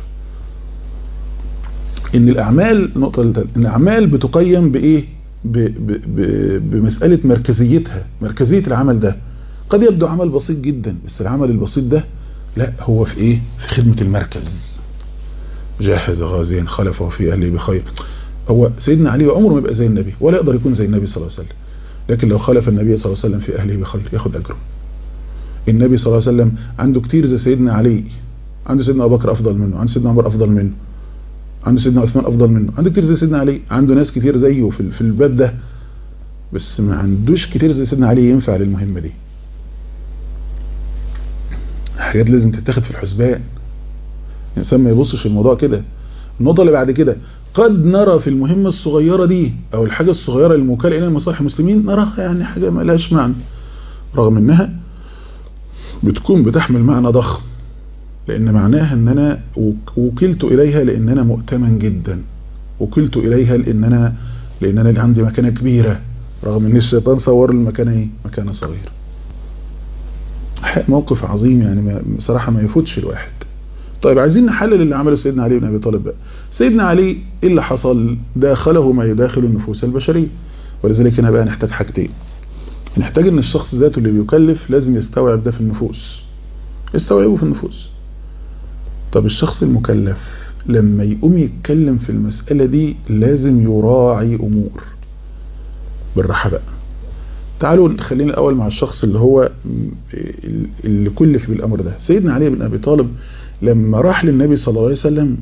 ان الاعمال نقطه ان الاعمال بتقيم بايه ب ب ب بمساله مركزيتها مركزيه العمل ده قد يبدو عمل بسيط جدا بس العمل البسيط ده لا هو في ايه في خدمه المركز جاهز غازيا خلفه في اهله بخير هو سيدنا علي عمره ما يبقى زي النبي ولا يقدر يكون زي النبي صلى الله عليه وسلم لكن لو خالف النبي صلى الله عليه وسلم في أهله بخير ياخد أجره النبي صلى الله عليه وسلم عنده كتير زي سيدنا علي عنده سيدنا أبو بكر أفضل منه عنده سيدنا عمر أفضل منه عنده سيدنا عثمان أفضل منه عنده كتير زي سيدنا علي عنده ناس كتير زيه في في الباب ده بس ما عندوش كتير زي سيدنا علي ينفع للمهمة دي حاجات لازم تتاخد في الحسبان الإنسان ما يبصش الموضوع كده النقطة اللي بعد كده قد نرى في المهمة الصغيرة دي او الحاجة الصغيرة الموكلة الى مصالح المسلمين نراها يعني حاجة ما لهاش معنى رغم انها بتكون بتحمل معنى ضخم لان معناها ان انا وكلت اليها لان انا مؤتمن جدا وكلت اليها لان انا لان انا عندي مكانة كبيرة رغم ان الشيطان صور المكانة ايه مكانة صغيرة موقف عظيم يعني بصراحة ما يفوتش الواحد طيب عايزين نحلل اللي عمله سيدنا علي بن ابي طالب بقى سيدنا علي ايه اللي حصل داخله ما يداخل النفوس البشريه ولذلك هنا بقى نحتاج حاجتين نحتاج ان الشخص ذاته اللي بيكلف لازم يستوعب ده في النفوس يستوعبه في النفوس طب الشخص المكلف لما يقوم يتكلم في المسألة دي لازم يراعي امور بالراحة بقى تعالوا خلينا الاول مع الشخص اللي هو اللي كلف بالامر ده سيدنا علي بن ابي طالب لما راح للنبي صلى الله عليه وسلم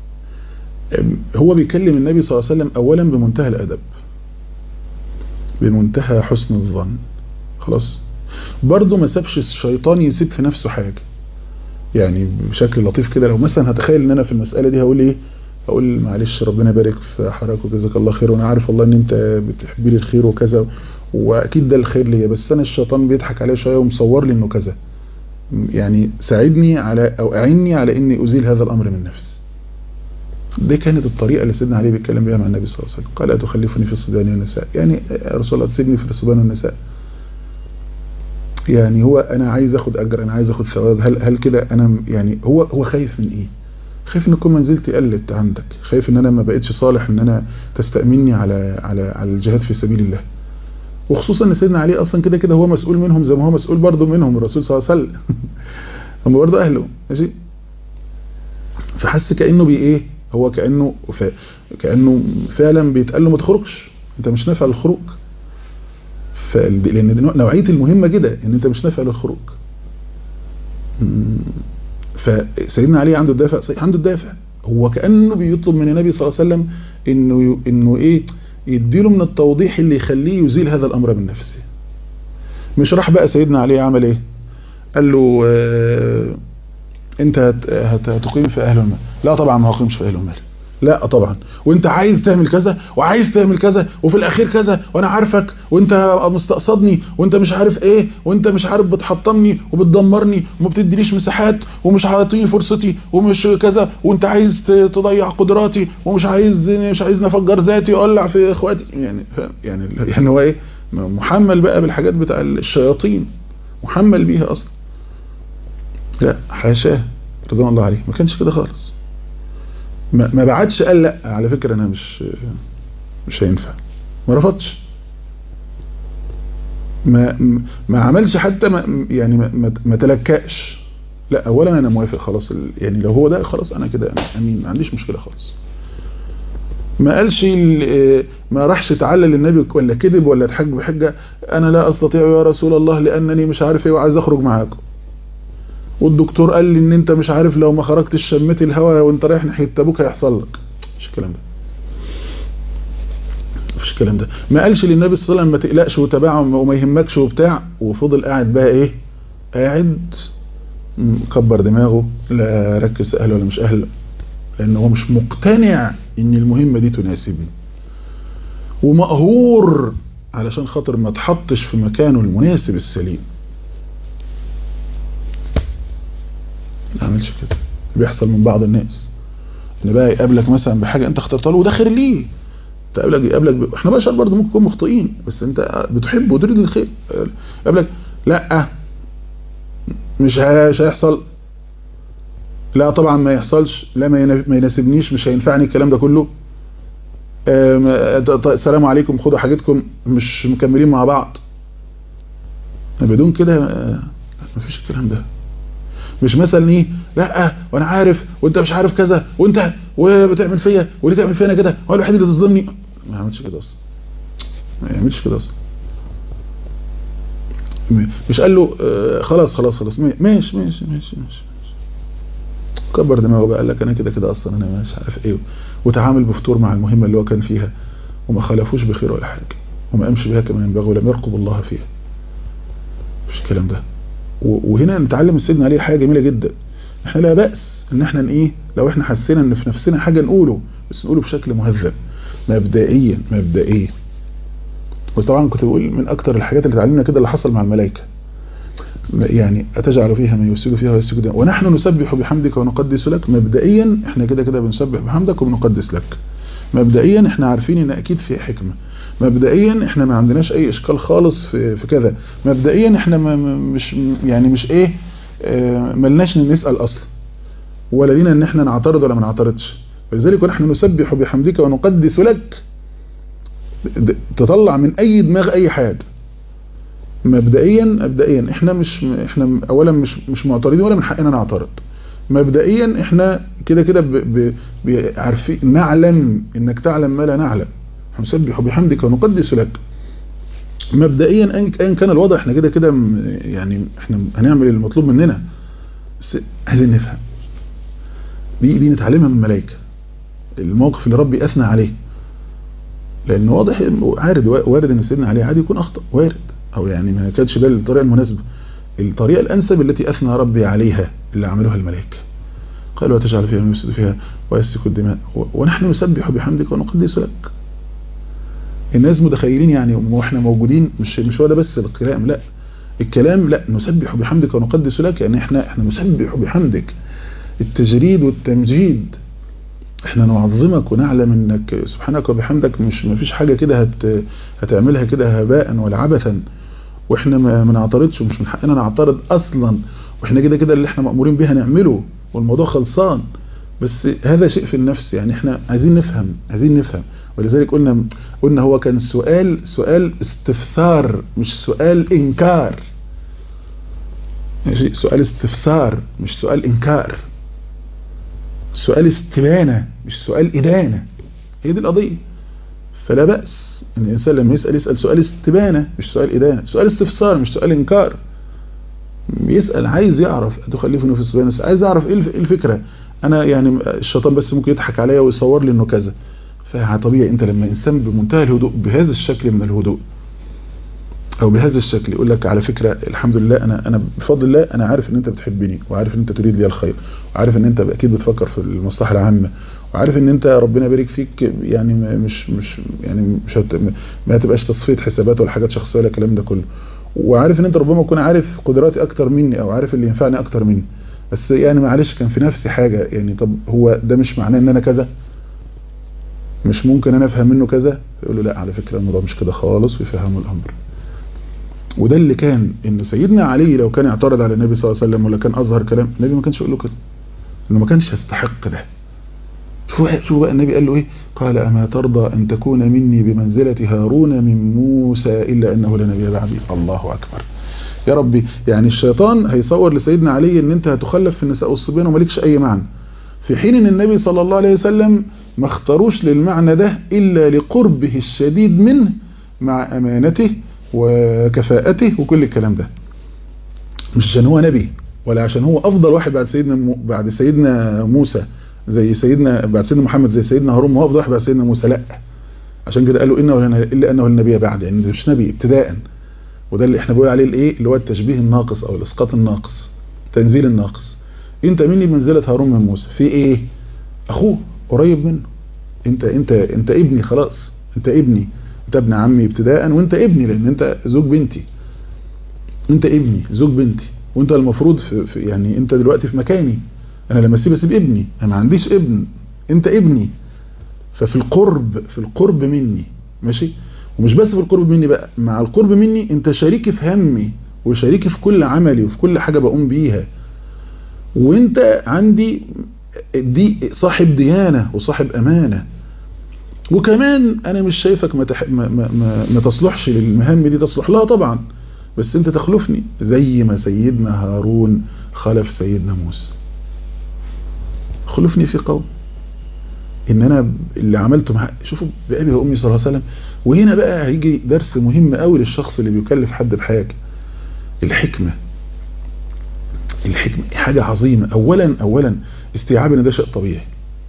هو بيكلم النبي صلى الله عليه وسلم اولا بمنتهى الادب بمنتهى حسن الظن خلاص برضه ما سابش الشيطان يسيب في نفسه حاجة يعني بشكل لطيف كده لو مثلا هتخيل ان انا في المسألة دي هقول ايه اقول معلش ربنا يبارك في حضرتك وجزاك الله خير وانا عارف والله ان انت بتحبي لي الخير وكذا واكيد ده الخير ليا بس انا الشيطان بيضحك عليا شويه ومصور لي انه كذا يعني ساعدني على او اعني على اني ازيل هذا الامر من نفسي دي كانت الطريقة اللي سيدنا علي بيتكلم بيها مع النبي صلى الله عليه وسلم قال أتخلفني في الصبيان والنساء يعني يا رسول الله تسيبني في الصبيان والنساء يعني هو أنا عايز أخد أجر أنا عايز أخد ثواب هل هل كده أنا يعني هو هو خايف من إيه خايف ان تكون منزلتي قلت عندك خايف ان انا ما بقتش صالح ان انا تستأمني على على على الجهاد في سبيل الله وخصوصا ان سيدنا علي اصلا كده كده هو مسؤول منهم زي ما هو مسؤول برضه منهم الرسول صلى الله عليه وسلم هم برضه اهله ماشي فحس كانه بي ايه هو كانه ف... كانه فعلا بيتقال له ما تخرجش انت مش نافع للخروج ف... لان نوعيه المهمه كده ان انت مش نافع للخروج فسيدنا علي عنده الدافع عنده الدافع هو كانه بيطلب من النبي صلى الله عليه وسلم انه انه ايه يديله من التوضيح اللي يخليه يزيل هذا الامر من نفسه مش راح بقى سيدنا علي عمل ايه قال له اه انت هت هت هتقيم في اهل المال لا طبعا ما هقيمش في اهل المال لا طبعا وانت عايز تعمل كذا وعايز تعمل كذا وفي الاخير كذا وانا عارفك وانت مستقصدني وانت مش عارف ايه وانت مش عارف بتحطمني وبتدمرني وما بتدينيش مساحات ومش عاطيني فرصتي ومش كذا وانت عايز تضيع قدراتي ومش عايز مش عايز نفجر ذاتي واولع في اخواتي يعني يعني يعني هو ايه محمل بقى بالحاجات بتاع الشياطين محمل بيها اصلا لا حاشاه رضوان الله عليه ما كانش كده خالص ما, ما بعدش قال لا على فكرة انا مش مش هينفع ما رفضش ما ما عملش حتى ما يعني ما, ما تلكاش لا اولا انا موافق خلاص يعني لو هو ده خلاص انا كده انا امين ما عنديش مشكلة خالص ما قالش ما راحش تعلل للنبي ولا كذب ولا اتحج بحجة انا لا استطيع يا رسول الله لانني مش عارف ايه وعايز اخرج معاكم والدكتور قال لي ان انت مش عارف لو ما خرجتش شميت الهواء وانت رايح ناحيه تبوك هيحصل لك مش الكلام ده مفيش الكلام ده ما قالش للنبي صلى الله عليه وسلم ما تقلقش وتابعه وما يهمكش وبتاع وفضل قاعد بقى ايه قاعد كبر دماغه لا ركز اهل ولا مش اهل لان هو مش مقتنع ان المهمه دي تناسبني ومقهور علشان خاطر ما تحطش في مكانه المناسب السليم ما عملش كده بيحصل من بعض الناس ان بقى يقابلك مثلا بحاجه انت اخترتها له وده خير ليه تقابلك يقابلك ب... احنا بشر برضه ممكن نكون مخطئين بس انت بتحب وتريد الخير يقابلك لا مش مش هيحصل لا طبعا ما يحصلش لا ما يناسبنيش مش هينفعني الكلام ده كله السلام عليكم خدوا حاجتكم مش مكملين مع بعض بدون كده ما فيش الكلام ده مش مثلا ايه لا وانا عارف وانت مش عارف كذا وانت وبتعمل فيا وليه تعمل فيا انا كده هو الوحيد اللي تظلمني ما يعملش كده اصلا ما يعملش كده اصلا مش قال له آه خلاص خلاص خلاص ماشي ماشي ماشي ماشي, ماشي. كبر دماغه بقى قال لك انا كده كده اصلا انا مش عارف ايه وتعامل بفتور مع المهمه اللي هو كان فيها وما خالفوش بخير ولا حاجه وما قامش بها كما ينبغي ولم يرقب الله فيها مش الكلام ده وهنا نتعلم سيدنا عليه حاجه جميله جدا احنا لا بأس ان احنا ايه لو احنا حسينا ان في نفسنا حاجه نقوله بس نقوله بشكل مهذب مبدئيا مبدئيا وطبعا كنت بقول من اكتر الحاجات اللي اتعلمنا كده اللي حصل مع الملائكه يعني أتجعل فيها من يفسد فيها ويسجد ونحن نسبح بحمدك ونقدس لك مبدئيا احنا كده كده بنسبح بحمدك وبنقدس لك مبدئيا احنا عارفين ان اكيد في حكمة مبدئيا احنا ما عندناش اي اشكال خالص في, في كذا مبدئيا احنا ما مش يعني مش ايه اه ملناش نسأل اصلا ولا لينا ان احنا نعترض ولا ما نعترضش ولذلك ونحن نسبح بحمدك ونقدس لك تطلع من اي دماغ اي حاجة مبدئيا مبدئيا احنا مش احنا اولا مش مش معترضين ولا من حقنا نعترض مبدئيا احنا كده كده عارفين نعلم انك تعلم ما لا نعلم نسبح بحمدك ونقدس لك مبدئيا ايا كان الوضع احنا كده كده يعني احنا هنعمل المطلوب مننا بس عايزين نفهم دي دي نتعلمها من الملائكه الموقف اللي ربي اثنى عليه لان واضح عارض وارد ان سيدنا عليه عادي يكون اخطا وارد او يعني ما كانتش ده الطريقه المناسبه الطريقه الانسب التي اثنى ربي عليها اللي عملوها الملائكه قال وتجعل فيها من يفسد فيها ويسفك الدماء ونحن نسبح بحمدك ونقدس لك الناس متخيلين يعني واحنا موجودين مش مش هو ده بس الكلام لا الكلام لا نسبح بحمدك ونقدس لك يعني احنا احنا نسبح بحمدك التجريد والتمجيد احنا نعظمك ونعلم انك سبحانك وبحمدك مش ما فيش حاجة كده هت هتعملها كده هباء ولا عبثا واحنا ما نعترضش ومش من حقنا نعترض اصلا واحنا كده كده اللي احنا مأمورين بيها نعمله والموضوع خلصان بس هذا شيء في النفس يعني احنا عايزين نفهم عايزين نفهم ولذلك قلنا قلنا هو كان سؤال سؤال استفسار مش سؤال انكار ماشي سؤال استفسار مش سؤال انكار سؤال استبانة مش سؤال إدانة هي دي القضية فلا بأس ان الإنسان لما يسأل يسأل سؤال استبانة مش سؤال إدانة سؤال استفسار مش سؤال إنكار يسأل عايز يعرف تخلفني في السبانة عايز يعرف ايه الفكرة انا يعني الشيطان بس ممكن يضحك عليا ويصور لي انه كذا فطبيعي انت لما انسان بمنتهى الهدوء بهذا الشكل من الهدوء او بهذا الشكل يقول لك على فكرة الحمد لله انا انا بفضل الله انا عارف ان انت بتحبني وعارف ان انت تريد لي الخير وعارف ان انت اكيد بتفكر في المصلحة العامة وعارف ان انت ربنا يبارك فيك يعني مش مش يعني مش هت ما هتبقاش تصفيه حسابات ولا حاجات شخصيه ولا الكلام ده كله وعارف ان انت ربما تكون عارف قدراتي اكتر مني او عارف اللي ينفعني اكتر مني بس يعني معلش كان في نفسي حاجة يعني طب هو ده مش معناه ان انا كذا مش ممكن انا افهم منه كذا يقول له لا على فكرة الموضوع مش كده خالص ويفهمه الامر وده اللي كان ان سيدنا علي لو كان يعترض على النبي صلى الله عليه وسلم ولا كان اظهر كلام النبي ما كانش يقول له كده انه ما كانش يستحق ده شوفوا شوفوا بقى النبي قال له ايه قال اما ترضى ان تكون مني بمنزلة هارون من موسى الا انه لنبي بعدي الله اكبر يا ربي يعني الشيطان هيصور لسيدنا علي ان انت هتخلف في النساء والصبيان ومالكش اي معنى في حين ان النبي صلى الله عليه وسلم ما اختاروش للمعنى ده الا لقربه الشديد منه مع امانته وكفاءته وكل الكلام ده مش عشان هو نبي ولا عشان هو افضل واحد بعد سيدنا بعد سيدنا موسى زي سيدنا بعد سيدنا محمد زي سيدنا هارون هو افضل واحد بعد سيدنا موسى لا عشان كده قالوا انه الا انه النبي بعد يعني مش نبي ابتداء وده اللي احنا بنقول عليه الايه اللي هو التشبيه الناقص او الاسقاط الناقص تنزيل الناقص انت مني بمنزله هارون من موسى في ايه اخوه قريب منه انت انت انت ابني خلاص انت ابني انت ابن عمي ابتداء وانت ابني لان انت زوج بنتي انت ابني زوج بنتي وانت المفروض في, في يعني انت دلوقتي في مكاني انا لما اسيب اسيب ابني انا ما عنديش ابن انت ابني ففي القرب في القرب مني ماشي ومش بس في القرب مني بقى مع القرب مني انت شريكي في همي وشريكي في كل عملي وفي كل حاجة بقوم بيها وانت عندي دي صاحب ديانة وصاحب امانة وكمان انا مش شايفك ما, تح... ما, ما, ما, ما تصلحش للمهام دي تصلح لها طبعا بس انت تخلفني زي ما سيدنا هارون خلف سيدنا موسى خلفني في قوم ان انا اللي عملته مع شوفوا بأبي وامي صلى الله عليه وسلم وهنا بقى هيجي درس مهم قوي للشخص اللي بيكلف حد بحاجة الحكمة الحكمة حاجة عظيمة اولا اولا استيعاب ان ده شيء طبيعي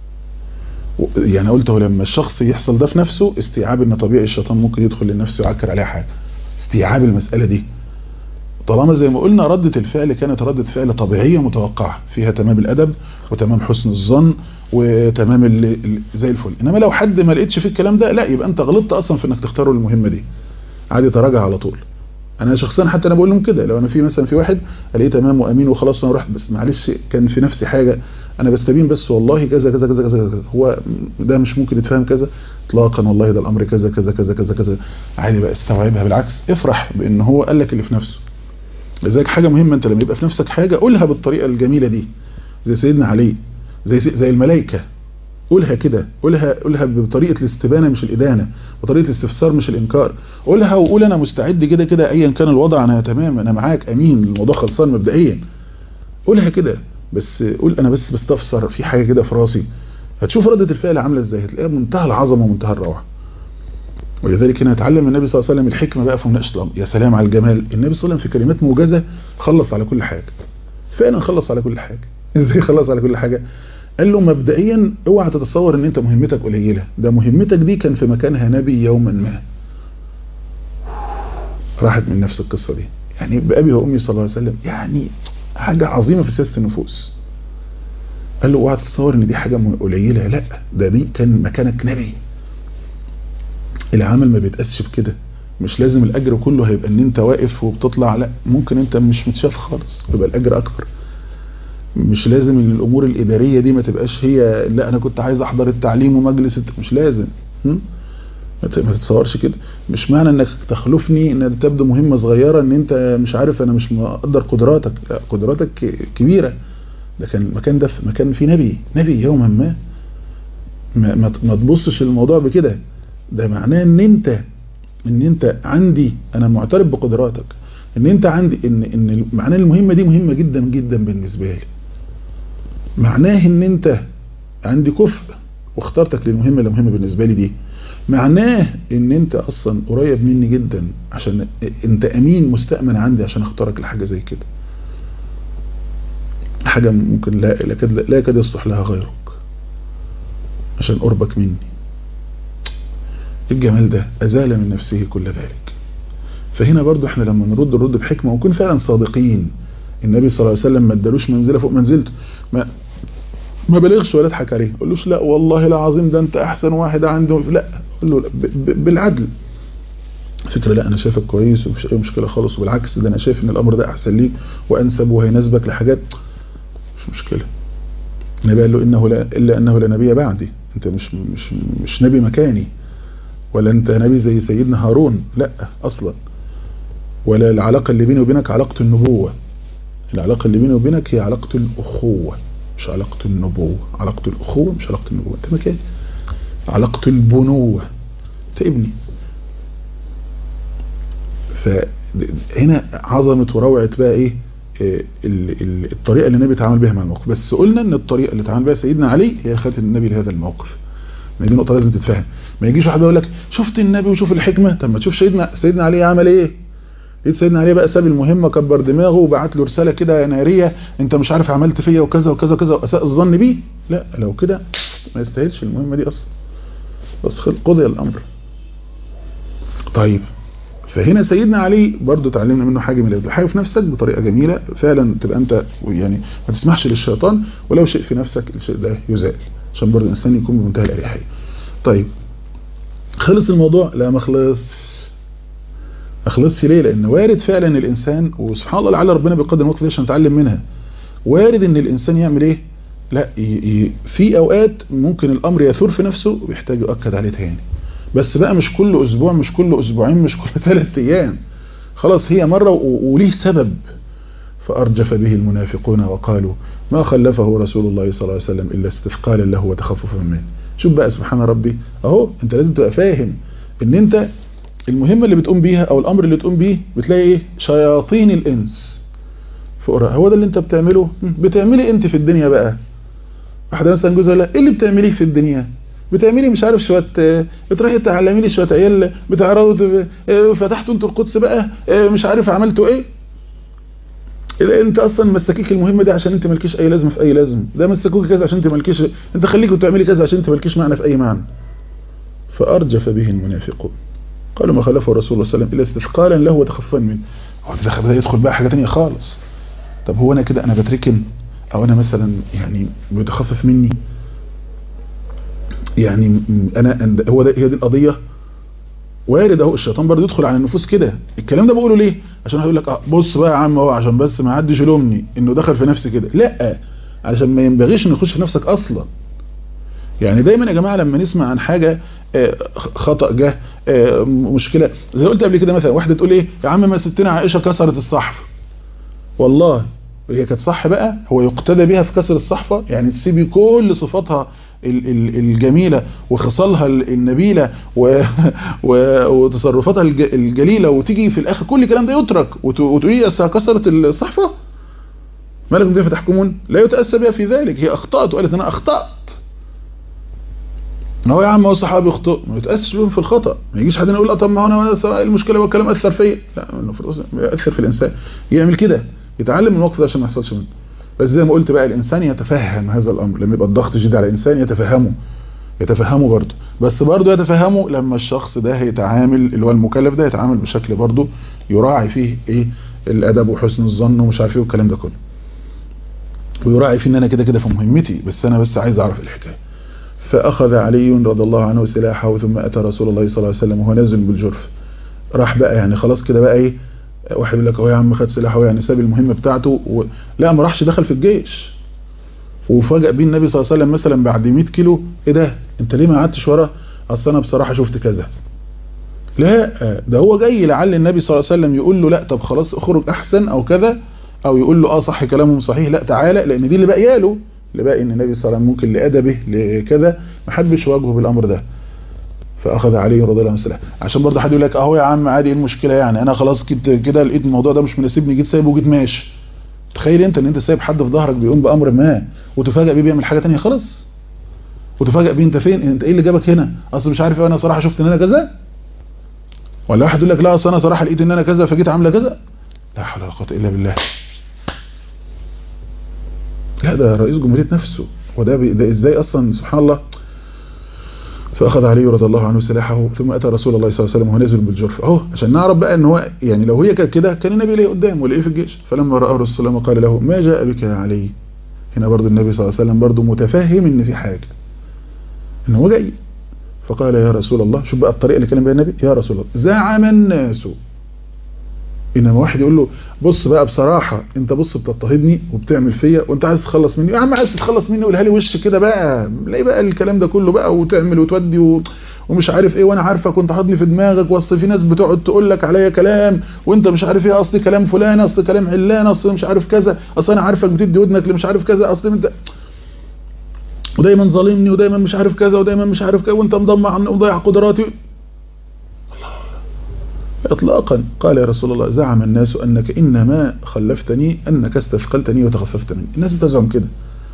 يعني قلته لما الشخص يحصل ده في نفسه استيعاب ان طبيعي الشيطان ممكن يدخل للنفس ويعكر عليها حاجة استيعاب المسألة دي طالما زي ما قلنا ردة الفعل كانت ردة فعل طبيعية متوقعة فيها تمام الأدب وتمام حسن الظن وتمام اللي زي الفل إنما لو حد ما لقيتش في الكلام ده لا يبقى أنت غلطت أصلا في أنك تختاره المهمة دي عادي تراجع على طول أنا شخصيا حتى أنا بقول لهم كده لو أنا في مثلا في واحد الاقيه تمام وأمين وخلاص أنا رحت بس معلش كان في نفسي حاجة أنا بستبين بس والله كذا كذا كذا كذا كذا هو ده مش ممكن يتفهم كذا اطلاقا والله ده الأمر كذا كذا كذا كذا كذا عادي بقى استوعبها بالعكس افرح بأن هو قال لك اللي في نفسه لذلك حاجة مهمة انت لما يبقى في نفسك حاجة قولها بالطريقة الجميلة دي زي سيدنا علي زي زي الملائكة قولها كده قولها قولها بطريقة الاستبانة مش الإدانة بطريقة الاستفسار مش الإنكار قولها وقول أنا مستعد كده كده أيا كان الوضع أنا تمام أنا معاك أمين الموضوع خلصان مبدئيا قولها كده بس قول أنا بس بستفسر في حاجة كده في راسي هتشوف ردة الفعل عاملة ازاي هتلاقيها منتهى العظمة ومنتهى الروعة ولذلك هنا اتعلم النبي صلى الله عليه وسلم الحكمة بقى في مناقشه الامر يا سلام على الجمال النبي صلى الله عليه وسلم في كلمات موجزة خلص على كل حاجة فعلا خلص على كل حاجة ازاي خلص على كل حاجة قال له مبدئيا اوعى تتصور ان انت مهمتك قليلة ده مهمتك دي كان في مكانها نبي يوما ما راحت من نفس القصة دي يعني بأبي وأمي صلى الله عليه وسلم يعني حاجة عظيمة في سياسة النفوس قال له اوعى تتصور ان دي حاجة قليلة لا ده دي كان مكانك نبي العمل ما بيتقاسش بكده مش لازم الاجر كله هيبقى ان انت واقف وبتطلع لا ممكن انت مش متشاف خالص يبقى الاجر اكبر مش لازم ان الامور الاداريه دي ما تبقاش هي لا انا كنت عايز احضر التعليم ومجلس مش لازم ما تتصورش كده مش معنى انك تخلفني ان تبدو مهمه صغيره ان انت مش عارف انا مش مقدر قدراتك لا قدراتك كبيره ده كان المكان ده في مكان فيه نبي نبي يوما ما ما, ما تبصش الموضوع بكده ده معناه ان انت ان انت عندي انا معترف بقدراتك ان انت عندي ان ان معناه المهمه دي مهمه جدا جدا بالنسبه لي معناه ان انت عندي كفء واخترتك للمهمه اللي مهمه بالنسبه لي دي معناه ان انت اصلا قريب مني جدا عشان انت امين مستأمن عندي عشان اختارك لحاجه زي كده حاجه ممكن لا لا يكاد لا يكاد يصلح لها غيرك عشان قربك مني الجمال ده أزال من نفسه كل ذلك فهنا برضو احنا لما نرد نرد بحكمة ونكون فعلا صادقين النبي صلى الله عليه وسلم ما ادالوش منزلة فوق منزلته ما ما بلغش ولا اضحك عليه قولوش لا والله العظيم ده انت احسن واحد عنده لا قول له بالعدل فكرة لا انا شايفك كويس ومفيش اي مشكلة خالص وبالعكس ده انا شايف ان الامر ده احسن ليك وانسب وهيناسبك لحاجات مش مشكلة النبي قال له انه لا الا انه لا نبي بعدي انت مش مش مش نبي مكاني ولا انت نبي زي سيدنا هارون لا اصلا ولا العلاقة اللي بيني وبينك علاقة النبوة العلاقة اللي بيني وبينك هي علاقة الأخوة مش علاقة النبوة علاقة الأخوة مش علاقة النبوة انت مكاني علاقة البنوة انت ابني فهنا عظمة وروعة بقى ايه الطريقة اللي النبي تعامل بها مع الموقف بس قلنا ان الطريقة اللي تعامل بها سيدنا علي هي خاتم النبي لهذا الموقف ما دي نقطة لازم تتفهم ما يجيش واحد يقول لك شفت النبي وشوف الحكمة طب ما تشوف سيدنا سيدنا علي عمل ايه لقيت سيدنا علي بقى ساب المهمة كبر دماغه وبعت له رسالة كده نارية انت مش عارف عملت فيا وكذا وكذا وكذا واساء الظن بيه لا لو كده ما يستاهلش المهمة دي اصلا بس قضي الامر طيب فهنا سيدنا علي برضو تعلمنا منه حاجة من اللي بتحاول في نفسك بطريقة جميلة فعلا تبقى انت يعني ما تسمحش للشيطان ولو شيء في نفسك الشيء ده يزال عشان برضو الانسان يكون بمنتهى الاريحية طيب خلص الموضوع لا ما خلص ما خلصش ليه لان وارد فعلا الانسان وسبحان الله لعل ربنا بيقدر الموقف دي عشان نتعلم منها وارد ان الانسان يعمل ايه لا ي... ي... في اوقات ممكن الامر يثور في نفسه ويحتاج يؤكد عليه تاني بس بقى مش كل اسبوع مش كل اسبوعين مش كل ثلاث ايام خلاص هي مرة و... وليه سبب فأرجف به المنافقون وقالوا ما خلفه رسول الله صلى الله عليه وسلم إلا استثقالا له وتخففا منه شوف بقى سبحان ربي اهو انت لازم تبقى فاهم ان انت المهمة اللي بتقوم بيها او الامر اللي تقوم بيه بتلاقي ايه شياطين الانس فوق هو ده اللي انت بتعمله بتعملي انت في الدنيا بقى واحدة مثلا جوزها لا ايه اللي بتعمليه في الدنيا بتعملي مش عارف شوية بتروحي تعلمي لي شوية عيال بتعرضوا فتحتوا انتوا القدس بقى مش عارف عملتوا ايه انت اصلا مسكيك المهمة دي عشان انت مالكيش اي لازمة في اي لازمة ده مسكوك كذا عشان انت مالكيش انت خليك وتعملي كذا عشان انت مالكيش معنى في اي معنى فارجف به المنافقون قالوا ما خلفه الرسول صلى الله عليه وسلم الا استثقالا له وتخفا منه هو ده بدا يدخل بقى حاجة تانية خالص طب هو انا كده انا بتركن او انا مثلا يعني بيتخفف مني يعني انا هو ده هي دي القضية وارد اهو الشيطان برضه يدخل على النفوس كده الكلام ده بقوله ليه عشان هيقول لك اه بص بقى يا عم اهو عشان بس ما حدش يلومني انه دخل في نفسي كده لا علشان ما ينبغيش انه يخش في نفسك اصلا يعني دايما يا جماعه لما نسمع عن حاجه خطا جه مشكله زي قلت قبل كده مثلا واحده تقول ايه يا عم ما ستنا عائشه كسرت الصحف والله هي كانت صح بقى هو يقتدى بها في كسر الصحفه يعني تسيبي كل صفاتها الجميلة وخصالها النبيلة وتصرفاتها الجليلة وتيجي في الآخر كل الكلام ده يترك وتقولي كسرت الصحفة ما لكم كيف تحكمون لا يتأسى بها في ذلك هي أخطأت وقالت أنا أخطأت هو يا عم هو صحابي يخطئ ما يتأسش بهم في الخطأ ما يجيش حد يقول طب ما هو انا المشكلة والكلام أثر فيا لا المفروض يأثر في الإنسان يعمل كده يتعلم الموقف ده عشان ما يحصلش منه بس زي ما قلت بقى الإنسان يتفهم هذا الأمر لما يبقى الضغط شديد على الإنسان يتفهمه يتفهمه برضه بس برضه يتفهمه لما الشخص ده هيتعامل اللي هو المكلف ده يتعامل بشكل برضه يراعي فيه ايه الأدب وحسن الظن ومش عارف ايه والكلام ده كله ويراعي فيه ان انا كده كده في مهمتي بس انا بس عايز اعرف الحكايه فأخذ علي رضي الله عنه سلاحه ثم أتى رسول الله صلى الله عليه وسلم وهو نازل بالجرف راح بقى يعني خلاص كده بقى ايه واحد يقول لك اهو يا عم خد سلاحه يعني ساب المهمة بتاعته و... لا ما راحش دخل في الجيش وفجأ بيه النبي صلى الله عليه وسلم مثلا بعد 100 كيلو ايه ده انت ليه ما قعدتش ورا اصل انا بصراحة شفت كذا لا ده هو جاي لعل النبي صلى الله عليه وسلم يقول له لا طب خلاص اخرج احسن او كذا او يقول له اه صح كلامهم صحيح لا تعالى لان دي اللي باقيه له اللي باقي ان النبي صلى الله عليه وسلم ممكن لادبه لكذا ما حدش يواجهه بالامر ده فاخذ علي رضي الله عنه السلام عشان برضه حد يقول لك اهو يا عم عادي ايه المشكله يعني انا خلاص كده كده لقيت الموضوع ده مش مناسبني جيت سايبه وجيت ماشي تخيل انت ان انت سايب حد في ظهرك بيقوم بامر ما وتفاجئ بيه بيعمل حاجه ثانيه خلاص وتفاجئ بيه انت فين انت ايه اللي جابك هنا اصل مش عارف ايه انا صراحه شفت ان انا كذا ولا واحد يقول لك لا اصل انا صراحه لقيت ان انا كذا فجيت عامله كذا لا حول ولا قوه الا بالله لا ده رئيس جمهوريه نفسه وده ده ازاي اصلا سبحان الله فأخذ علي رضي الله عنه سلاحه ثم أتى رسول الله صلى الله عليه وسلم وهو نازل بالجرف أهو عشان نعرف بقى أن هو يعني لو هي كانت كده كان النبي ليه قدام ولا في الجيش فلما رأى الرسول الله قال له ما جاء بك يا علي هنا برضو النبي صلى الله عليه وسلم برضو متفهم ان في حاجة ان هو جاي فقال يا رسول الله شوف بقى الطريقة اللي كلم بها النبي يا رسول الله زعم الناس انما واحد يقول له بص بقى بصراحة انت بص بتضطهدني وبتعمل فيا وانت عايز تخلص مني يا عم عايز تتخلص مني قولها لي وش كده بقى لاقي بقى الكلام ده كله بقى وتعمل وتودي و... ومش عارف ايه وانا عارفك وانت حاطني في دماغك واصل في ناس بتقعد تقول لك عليا كلام وانت مش عارف ايه اصل كلام فلان اصل كلام علان اصل مش عارف كذا اصل انا عارفك بتدي ودنك اللي مش عارف كذا اصل انت ودايما ظالمني ودايما مش عارف كذا ودايما مش عارف كذا وانت مضمع ومضيع قدراتي اطلاقا قال يا رسول الله زعم الناس انك انما خلفتني انك استثقلتني وتخففت مني الناس بتزعم كده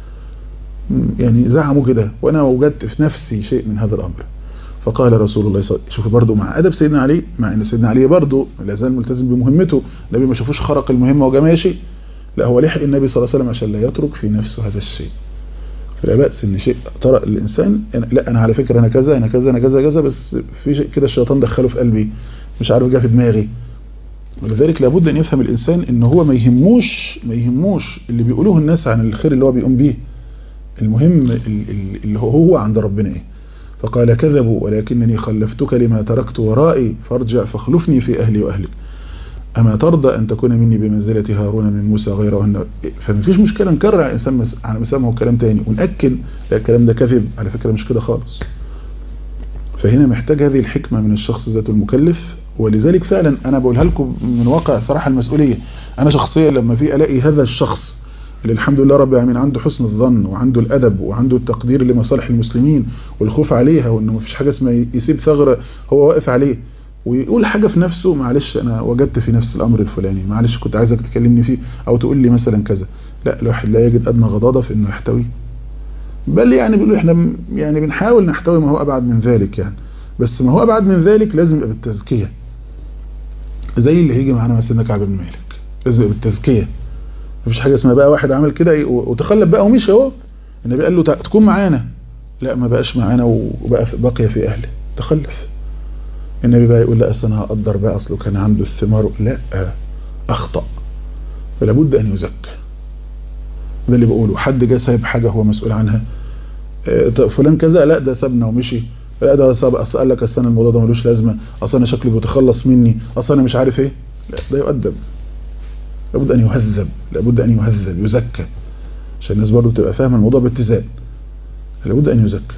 يعني زعموا كده وانا وجدت في نفسي شيء من هذا الامر فقال رسول الله صلى الله عليه وسلم شوفوا برضه مع ادب سيدنا علي مع ان سيدنا علي برضه لا زال ملتزم بمهمته النبي ما شافوش خرق المهمه وجا ماشي لا هو لحق النبي صلى الله عليه وسلم عشان لا يترك في نفسه هذا الشيء فلا بأس ان شيء طرأ الانسان لا انا على فكره انا كذا انا كذا انا كذا كذا بس في شيء كده الشيطان دخله في قلبي مش عارف جه في دماغي ولذلك لابد ان يفهم الانسان ان هو ما يهموش ما يهموش اللي بيقولوه الناس عن الخير اللي هو بيقوم بيه المهم اللي هو عند ربنا ايه فقال كذبوا ولكنني خلفتك لما تركت ورائي فارجع فاخلفني في أهلي وأهلك أما ترضى أن تكون مني بمنزلة هارون من موسى غير أن فمفيش مشكلة نكرر على إنسان على مسامه كلام تاني ونأكد لا الكلام ده كذب على فكرة مش كده خالص فهنا محتاج هذه الحكمة من الشخص ذات المكلف ولذلك فعلا أنا بقولها لكم من واقع صراحة المسؤولية أنا شخصيا لما في ألاقي هذا الشخص اللي الحمد لله رب العالمين عنده حسن الظن وعنده الأدب وعنده التقدير لمصالح المسلمين والخوف عليها وانه مفيش حاجة اسمها يسيب ثغرة هو واقف عليه ويقول حاجة في نفسه معلش انا وجدت في نفس الامر الفلاني معلش كنت عايزك تكلمني فيه او تقول لي مثلا كذا لا الواحد لا يجد ادنى غضاضة في انه يحتوي بل يعني بيقولوا احنا يعني بنحاول نحتوي ما هو ابعد من ذلك يعني بس ما هو ابعد من ذلك لازم يبقى بالتزكية زي اللي هيجي معانا مثلا كعب بن مالك لازم يبقى بالتزكية مفيش حاجة اسمها بقى واحد عمل كده وتخلف بقى ومشي اهو النبي قال له تكون معانا لا ما بقاش معانا وبقى بقي في اهله تخلف النبي بقى يقول لا اصل انا هقدر بقى اصله كان عنده الثمار لا اخطأ فلا بد ان يزكى ده اللي بقوله حد جه سايب حاجة هو مسؤول عنها فلان كذا لا ده سابنا ومشي لا ده ساب اصل قال لك اصل الموضوع ده ملوش لازمه اصل انا شكلي بيتخلص مني اصل انا مش عارف ايه لا ده يؤدب لابد أن يهذب لابد أن يهذب يزكى عشان الناس برضو تبقى فاهمة الموضوع باتزان لابد أن يزكى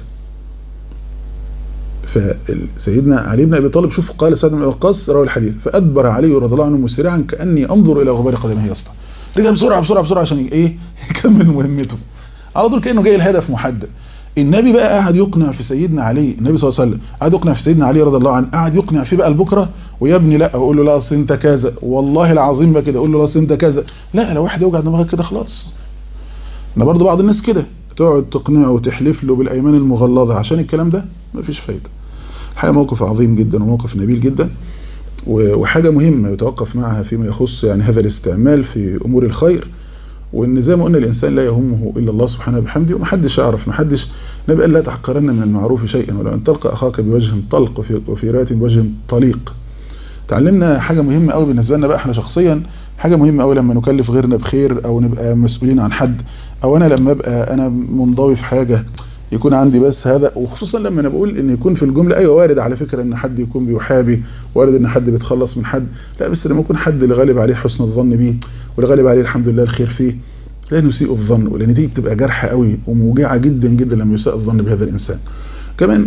فسيدنا علي بن أبي طالب شوف قال سيدنا بن وقاص روى الحديث فأدبر علي رضي الله عنه مسرعا كأني أنظر إلى غبار قدمه يسطع رجع بسرعة بسرعة بسرعة عشان إيه يكمل مهمته على طول كأنه جاي الهدف محدد النبي بقى قاعد يقنع في سيدنا علي النبي صلى الله عليه وسلم قاعد يقنع في سيدنا علي رضي الله عنه قاعد يقنع فيه بقى لبكره ويا ابني لا اقول له لا اصل انت كذا والله العظيم بقى كده اقول له لا اصل انت كذا لا لو واحد يوجع دماغك كده خلاص انا برضو بعض الناس كده تقعد تقنعه وتحلف له بالايمان المغلظه عشان الكلام ده مفيش فايده الحقيقه موقف عظيم جدا وموقف نبيل جدا وحاجه مهمه يتوقف معها فيما يخص يعني هذا الاستعمال في امور الخير وان زي ما قلنا الانسان لا يهمه الا الله سبحانه وبحمده ومحدش يعرف محدش النبي قال لا تحقرن من المعروف شيئا ولو ان تلقى اخاك بوجه طلق وفي, وفي روايه بوجه طليق تعلمنا حاجه مهمه قوي بالنسبه لنا بقى احنا شخصيا حاجه مهمه قوي لما نكلف غيرنا بخير او نبقى مسؤولين عن حد او انا لما ابقى انا منضوي في حاجه يكون عندي بس هذا وخصوصا لما انا بقول ان يكون في الجمله ايوه وارد على فكره ان حد يكون بيحابي وارد ان حد بيتخلص من حد لا بس لما يكون حد اللي غالب عليه حسن الظن بيه واللي غالب عليه الحمد لله الخير فيه لا نسيء الظن ولان دي بتبقى جرحة قوي وموجعة جدا جدا لما يساء الظن بهذا الانسان كمان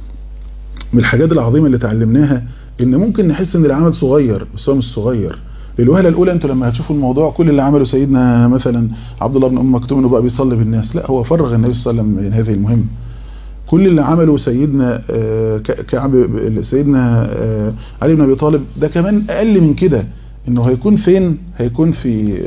من الحاجات العظيمة اللي تعلمناها ان ممكن نحس ان العمل صغير بس هو مش صغير للوهله الاولى انتوا لما هتشوفوا الموضوع كل اللي عمله سيدنا مثلا عبد الله بن ام مكتوم انه بقى بيصلي بالناس لا هو فرغ النبي صلى الله عليه وسلم من هذه المهمه كل اللي عمله سيدنا كعب سيدنا علي بن ابي طالب ده كمان اقل من كده انه هيكون فين هيكون في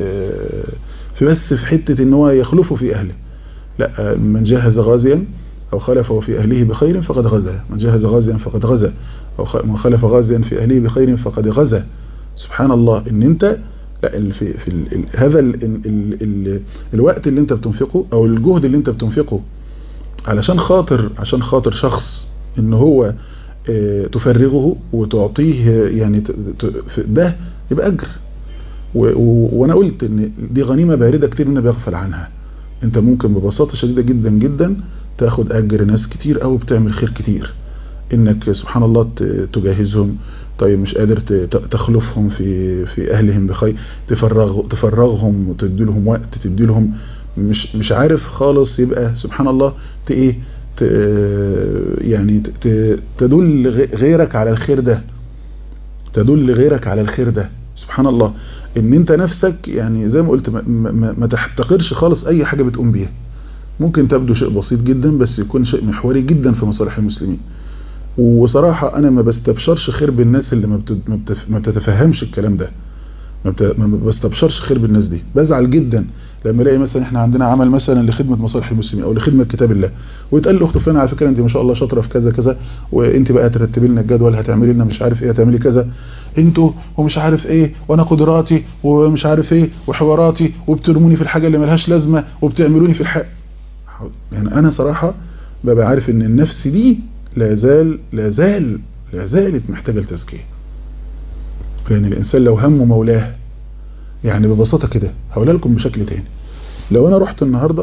في بس في حتة ان هو يخلفه في اهله لا من جهز غازيا او خلفه في اهله بخير فقد غزا من جهز غازيا فقد غزا او من خلف غازيا في اهله بخير فقد غزا سبحان الله ان انت لا في في ال ال هذا ال ال ال الوقت اللي انت بتنفقه او الجهد اللي انت بتنفقه علشان خاطر عشان خاطر شخص ان هو آه، تفرغه وتعطيه يعني ت- ت- ده يبقى اجر و- و- وانا قلت ان دي غنيمه بارده كتير منا بيغفل عنها انت ممكن ببساطه شديده جدا جدا تاخد اجر ناس كتير قوي بتعمل خير كتير انك سبحان الله ت- تجهزهم طيب مش قادر ت- ت- تخلفهم في في اهلهم بخير تفرغ تفرغهم وتدي لهم وقت تدي لهم مش مش عارف خالص يبقى سبحان الله ت ايه ت يعني ت- ت- تدل غ- غيرك على الخير ده تدل غيرك على الخير ده سبحان الله ان انت نفسك يعني زي ما قلت ما, ما, ما تحتقرش خالص اي حاجة بتقوم بيها ممكن تبدو شيء بسيط جدا بس يكون شيء محوري جدا في مصالح المسلمين وصراحة انا ما بستبشرش خير بالناس اللي ما, بت- ما بتف- ما بتتفهمش الكلام ده ما بت- ما بستبشرش خير بالناس دي بزعل جدا لما الاقي مثلا احنا عندنا عمل مثلا لخدمة مصالح المسلمين او لخدمة كتاب الله ويتقال لاخت فلانه على فكره انت ما شاء الله شاطره في كذا كذا وانت بقى ترتبي لنا الجدول هتعملي لنا مش عارف ايه هتعملي كذا انتوا ومش عارف ايه وانا قدراتي ومش عارف ايه وحواراتي وبترموني في الحاجه اللي ملهاش لازمه وبتعملوني في الحق يعني انا صراحه ببقى عارف ان النفس دي لا زال لا زال لا زالت محتاجه لتزكيه لان الانسان لو همه مولاه يعني ببساطه كده هقولها لكم بشكل تاني لو انا رحت النهارده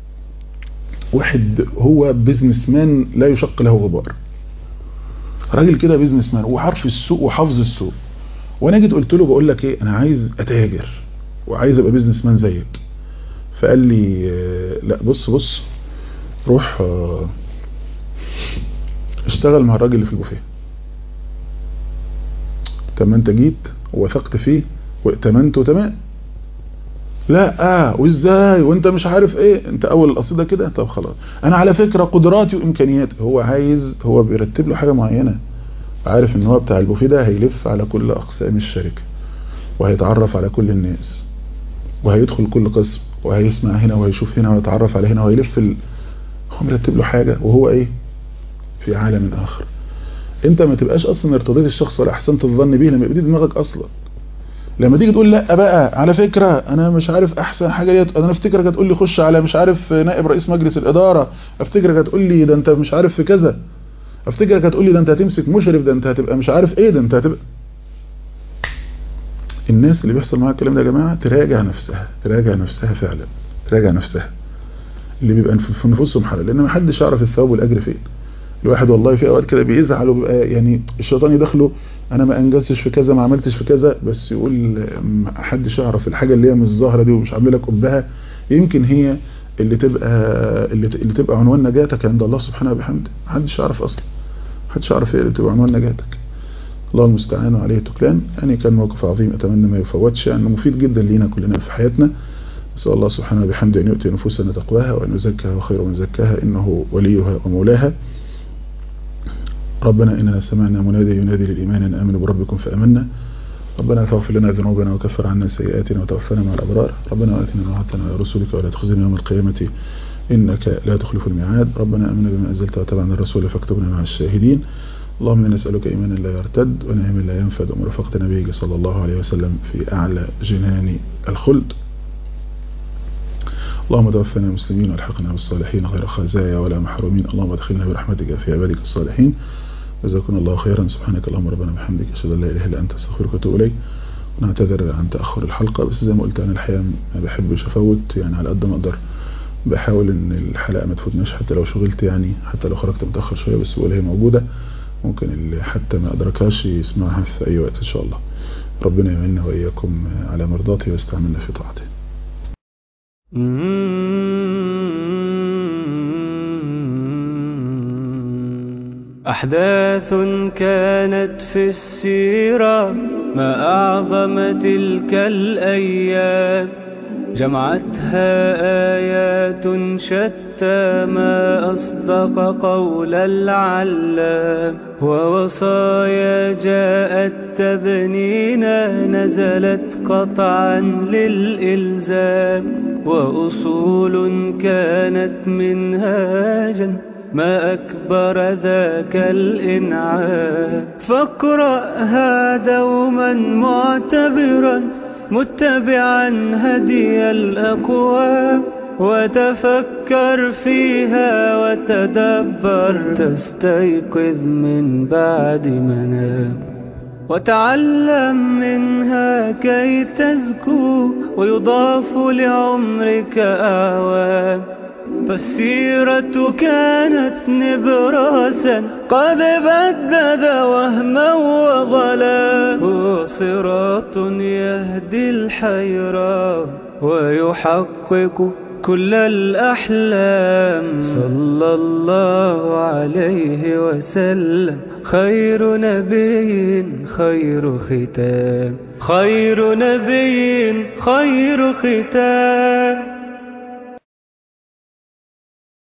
واحد هو بيزنس مان لا يشق له غبار راجل كده بيزنس مان وعارف السوق وحافظ السوق وانا جيت قلت له بقول لك ايه انا عايز اتاجر وعايز ابقى بيزنس مان زيك فقال لي آه، لا بص بص روح آه، اشتغل مع الراجل اللي في البوفيه طب ما انت جيت ووثقت فيه وائتمنته تمام لا اه وازاي وانت مش عارف ايه انت اول القصيده كده طب خلاص انا على فكره قدراتي وامكانياتي هو عايز هو بيرتب له حاجه معينه عارف ان هو بتاع البوفيه ده هيلف على كل اقسام الشركه وهيتعرف على كل الناس وهيدخل كل قسم وهيسمع هنا وهيشوف هنا ويتعرف على هنا وهيلف ال... هو مرتب له حاجه وهو ايه في عالم اخر انت ما تبقاش اصلا ارتضيت الشخص ولا احسنت الظن به لما يبقى دي دماغك اصلا لما تيجي تقول لا بقى على فكرة انا مش عارف احسن حاجة ديت انا افتكرك هتقول لي خش على مش عارف نائب رئيس مجلس الادارة افتكرك هتقول لي ده انت مش عارف في كذا افتكرك هتقول لي ده انت هتمسك مشرف ده انت هتبقى مش عارف ايه ده انت هتبقى الناس اللي بيحصل معاها الكلام ده يا جماعة تراجع نفسها تراجع نفسها فعلا تراجع نفسها اللي بيبقى في في نفوسهم حرج لان ما حدش يعرف الثواب والاجر فين الواحد والله في اوقات كده بيزعل وبيبقى يعني الشيطان يدخله انا ما انجزتش في كذا ما عملتش في كذا بس يقول ما حدش يعرف الحاجه اللي هي مش ظاهره دي ومش عامله لك قبها يمكن هي اللي تبقى اللي, ت- اللي تبقى عنوان نجاتك عند الله سبحانه وبحمده ما حدش يعرف اصلا ما حدش يعرف ايه اللي تبقى عنوان نجاتك الله المستعان وعليه التكلان يعني كان موقف عظيم اتمنى ما يفوتش يعني مفيد جدا لينا كلنا في حياتنا نسأل الله سبحانه وبحمده أن يؤتي نفوسنا تقواها وأن يزكها وخير من زكاها إنه وليها ومولاها ربنا إننا سمعنا منادي ينادي للإيمان أن آمنوا بربكم فأمنا ربنا فاغفر لنا ذنوبنا وكفر عنا سيئاتنا وتوفنا مع الأبرار ربنا وآتنا ما وعدتنا على رسولك ولا تخزنا يوم القيامة إنك لا تخلف الميعاد ربنا آمنا بما أنزلت وتبعنا الرسول فاكتبنا مع الشاهدين اللهم إنا نسألك إيمانا لا يرتد ونعيما لا ينفد ومرافقة نبيك صلى الله عليه وسلم في أعلى جنان الخلد اللهم توفنا مسلمين والحقنا بالصالحين غير خزايا ولا محرومين اللهم ادخلنا برحمتك في عبادك الصالحين جزاكم الله خيرا سبحانك اللهم ربنا وبحمدك اشهد ان لا اله الا انت استغفرك واتوب اليك ونعتذر عن تاخر الحلقه بس زي ما قلت انا الحقيقه ما بحبش افوت يعني على قد ما اقدر بحاول ان الحلقه ما تفوتناش حتى لو شغلت يعني حتى لو خرجت متاخر شويه بس بقول هي موجوده ممكن اللي حتى ما ادركهاش يسمعها في اي وقت ان شاء الله ربنا يعيننا واياكم على مرضاته ويستعملنا في طاعته أحداث كانت في السيرة ما أعظم تلك الأيام جمعتها آيات شتى ما أصدق قول العلام ووصايا جاءت تبنينا نزلت قطعا للإلزام وأصول كانت منهاجا ما أكبر ذاك الإنعام فاقرأها دوما معتبرا متبعا هدي الأقوام وتفكر فيها وتدبر تستيقظ من بعد منام وتعلم منها كي تزكو ويضاف لعمرك أعوام فالسيرة كانت نبراسا قد بدد وهما وظلا هو صراط يهدي الحيران ويحقق كل الأحلام صلى الله عليه وسلم خير نبي خير ختام خير نبي خير ختام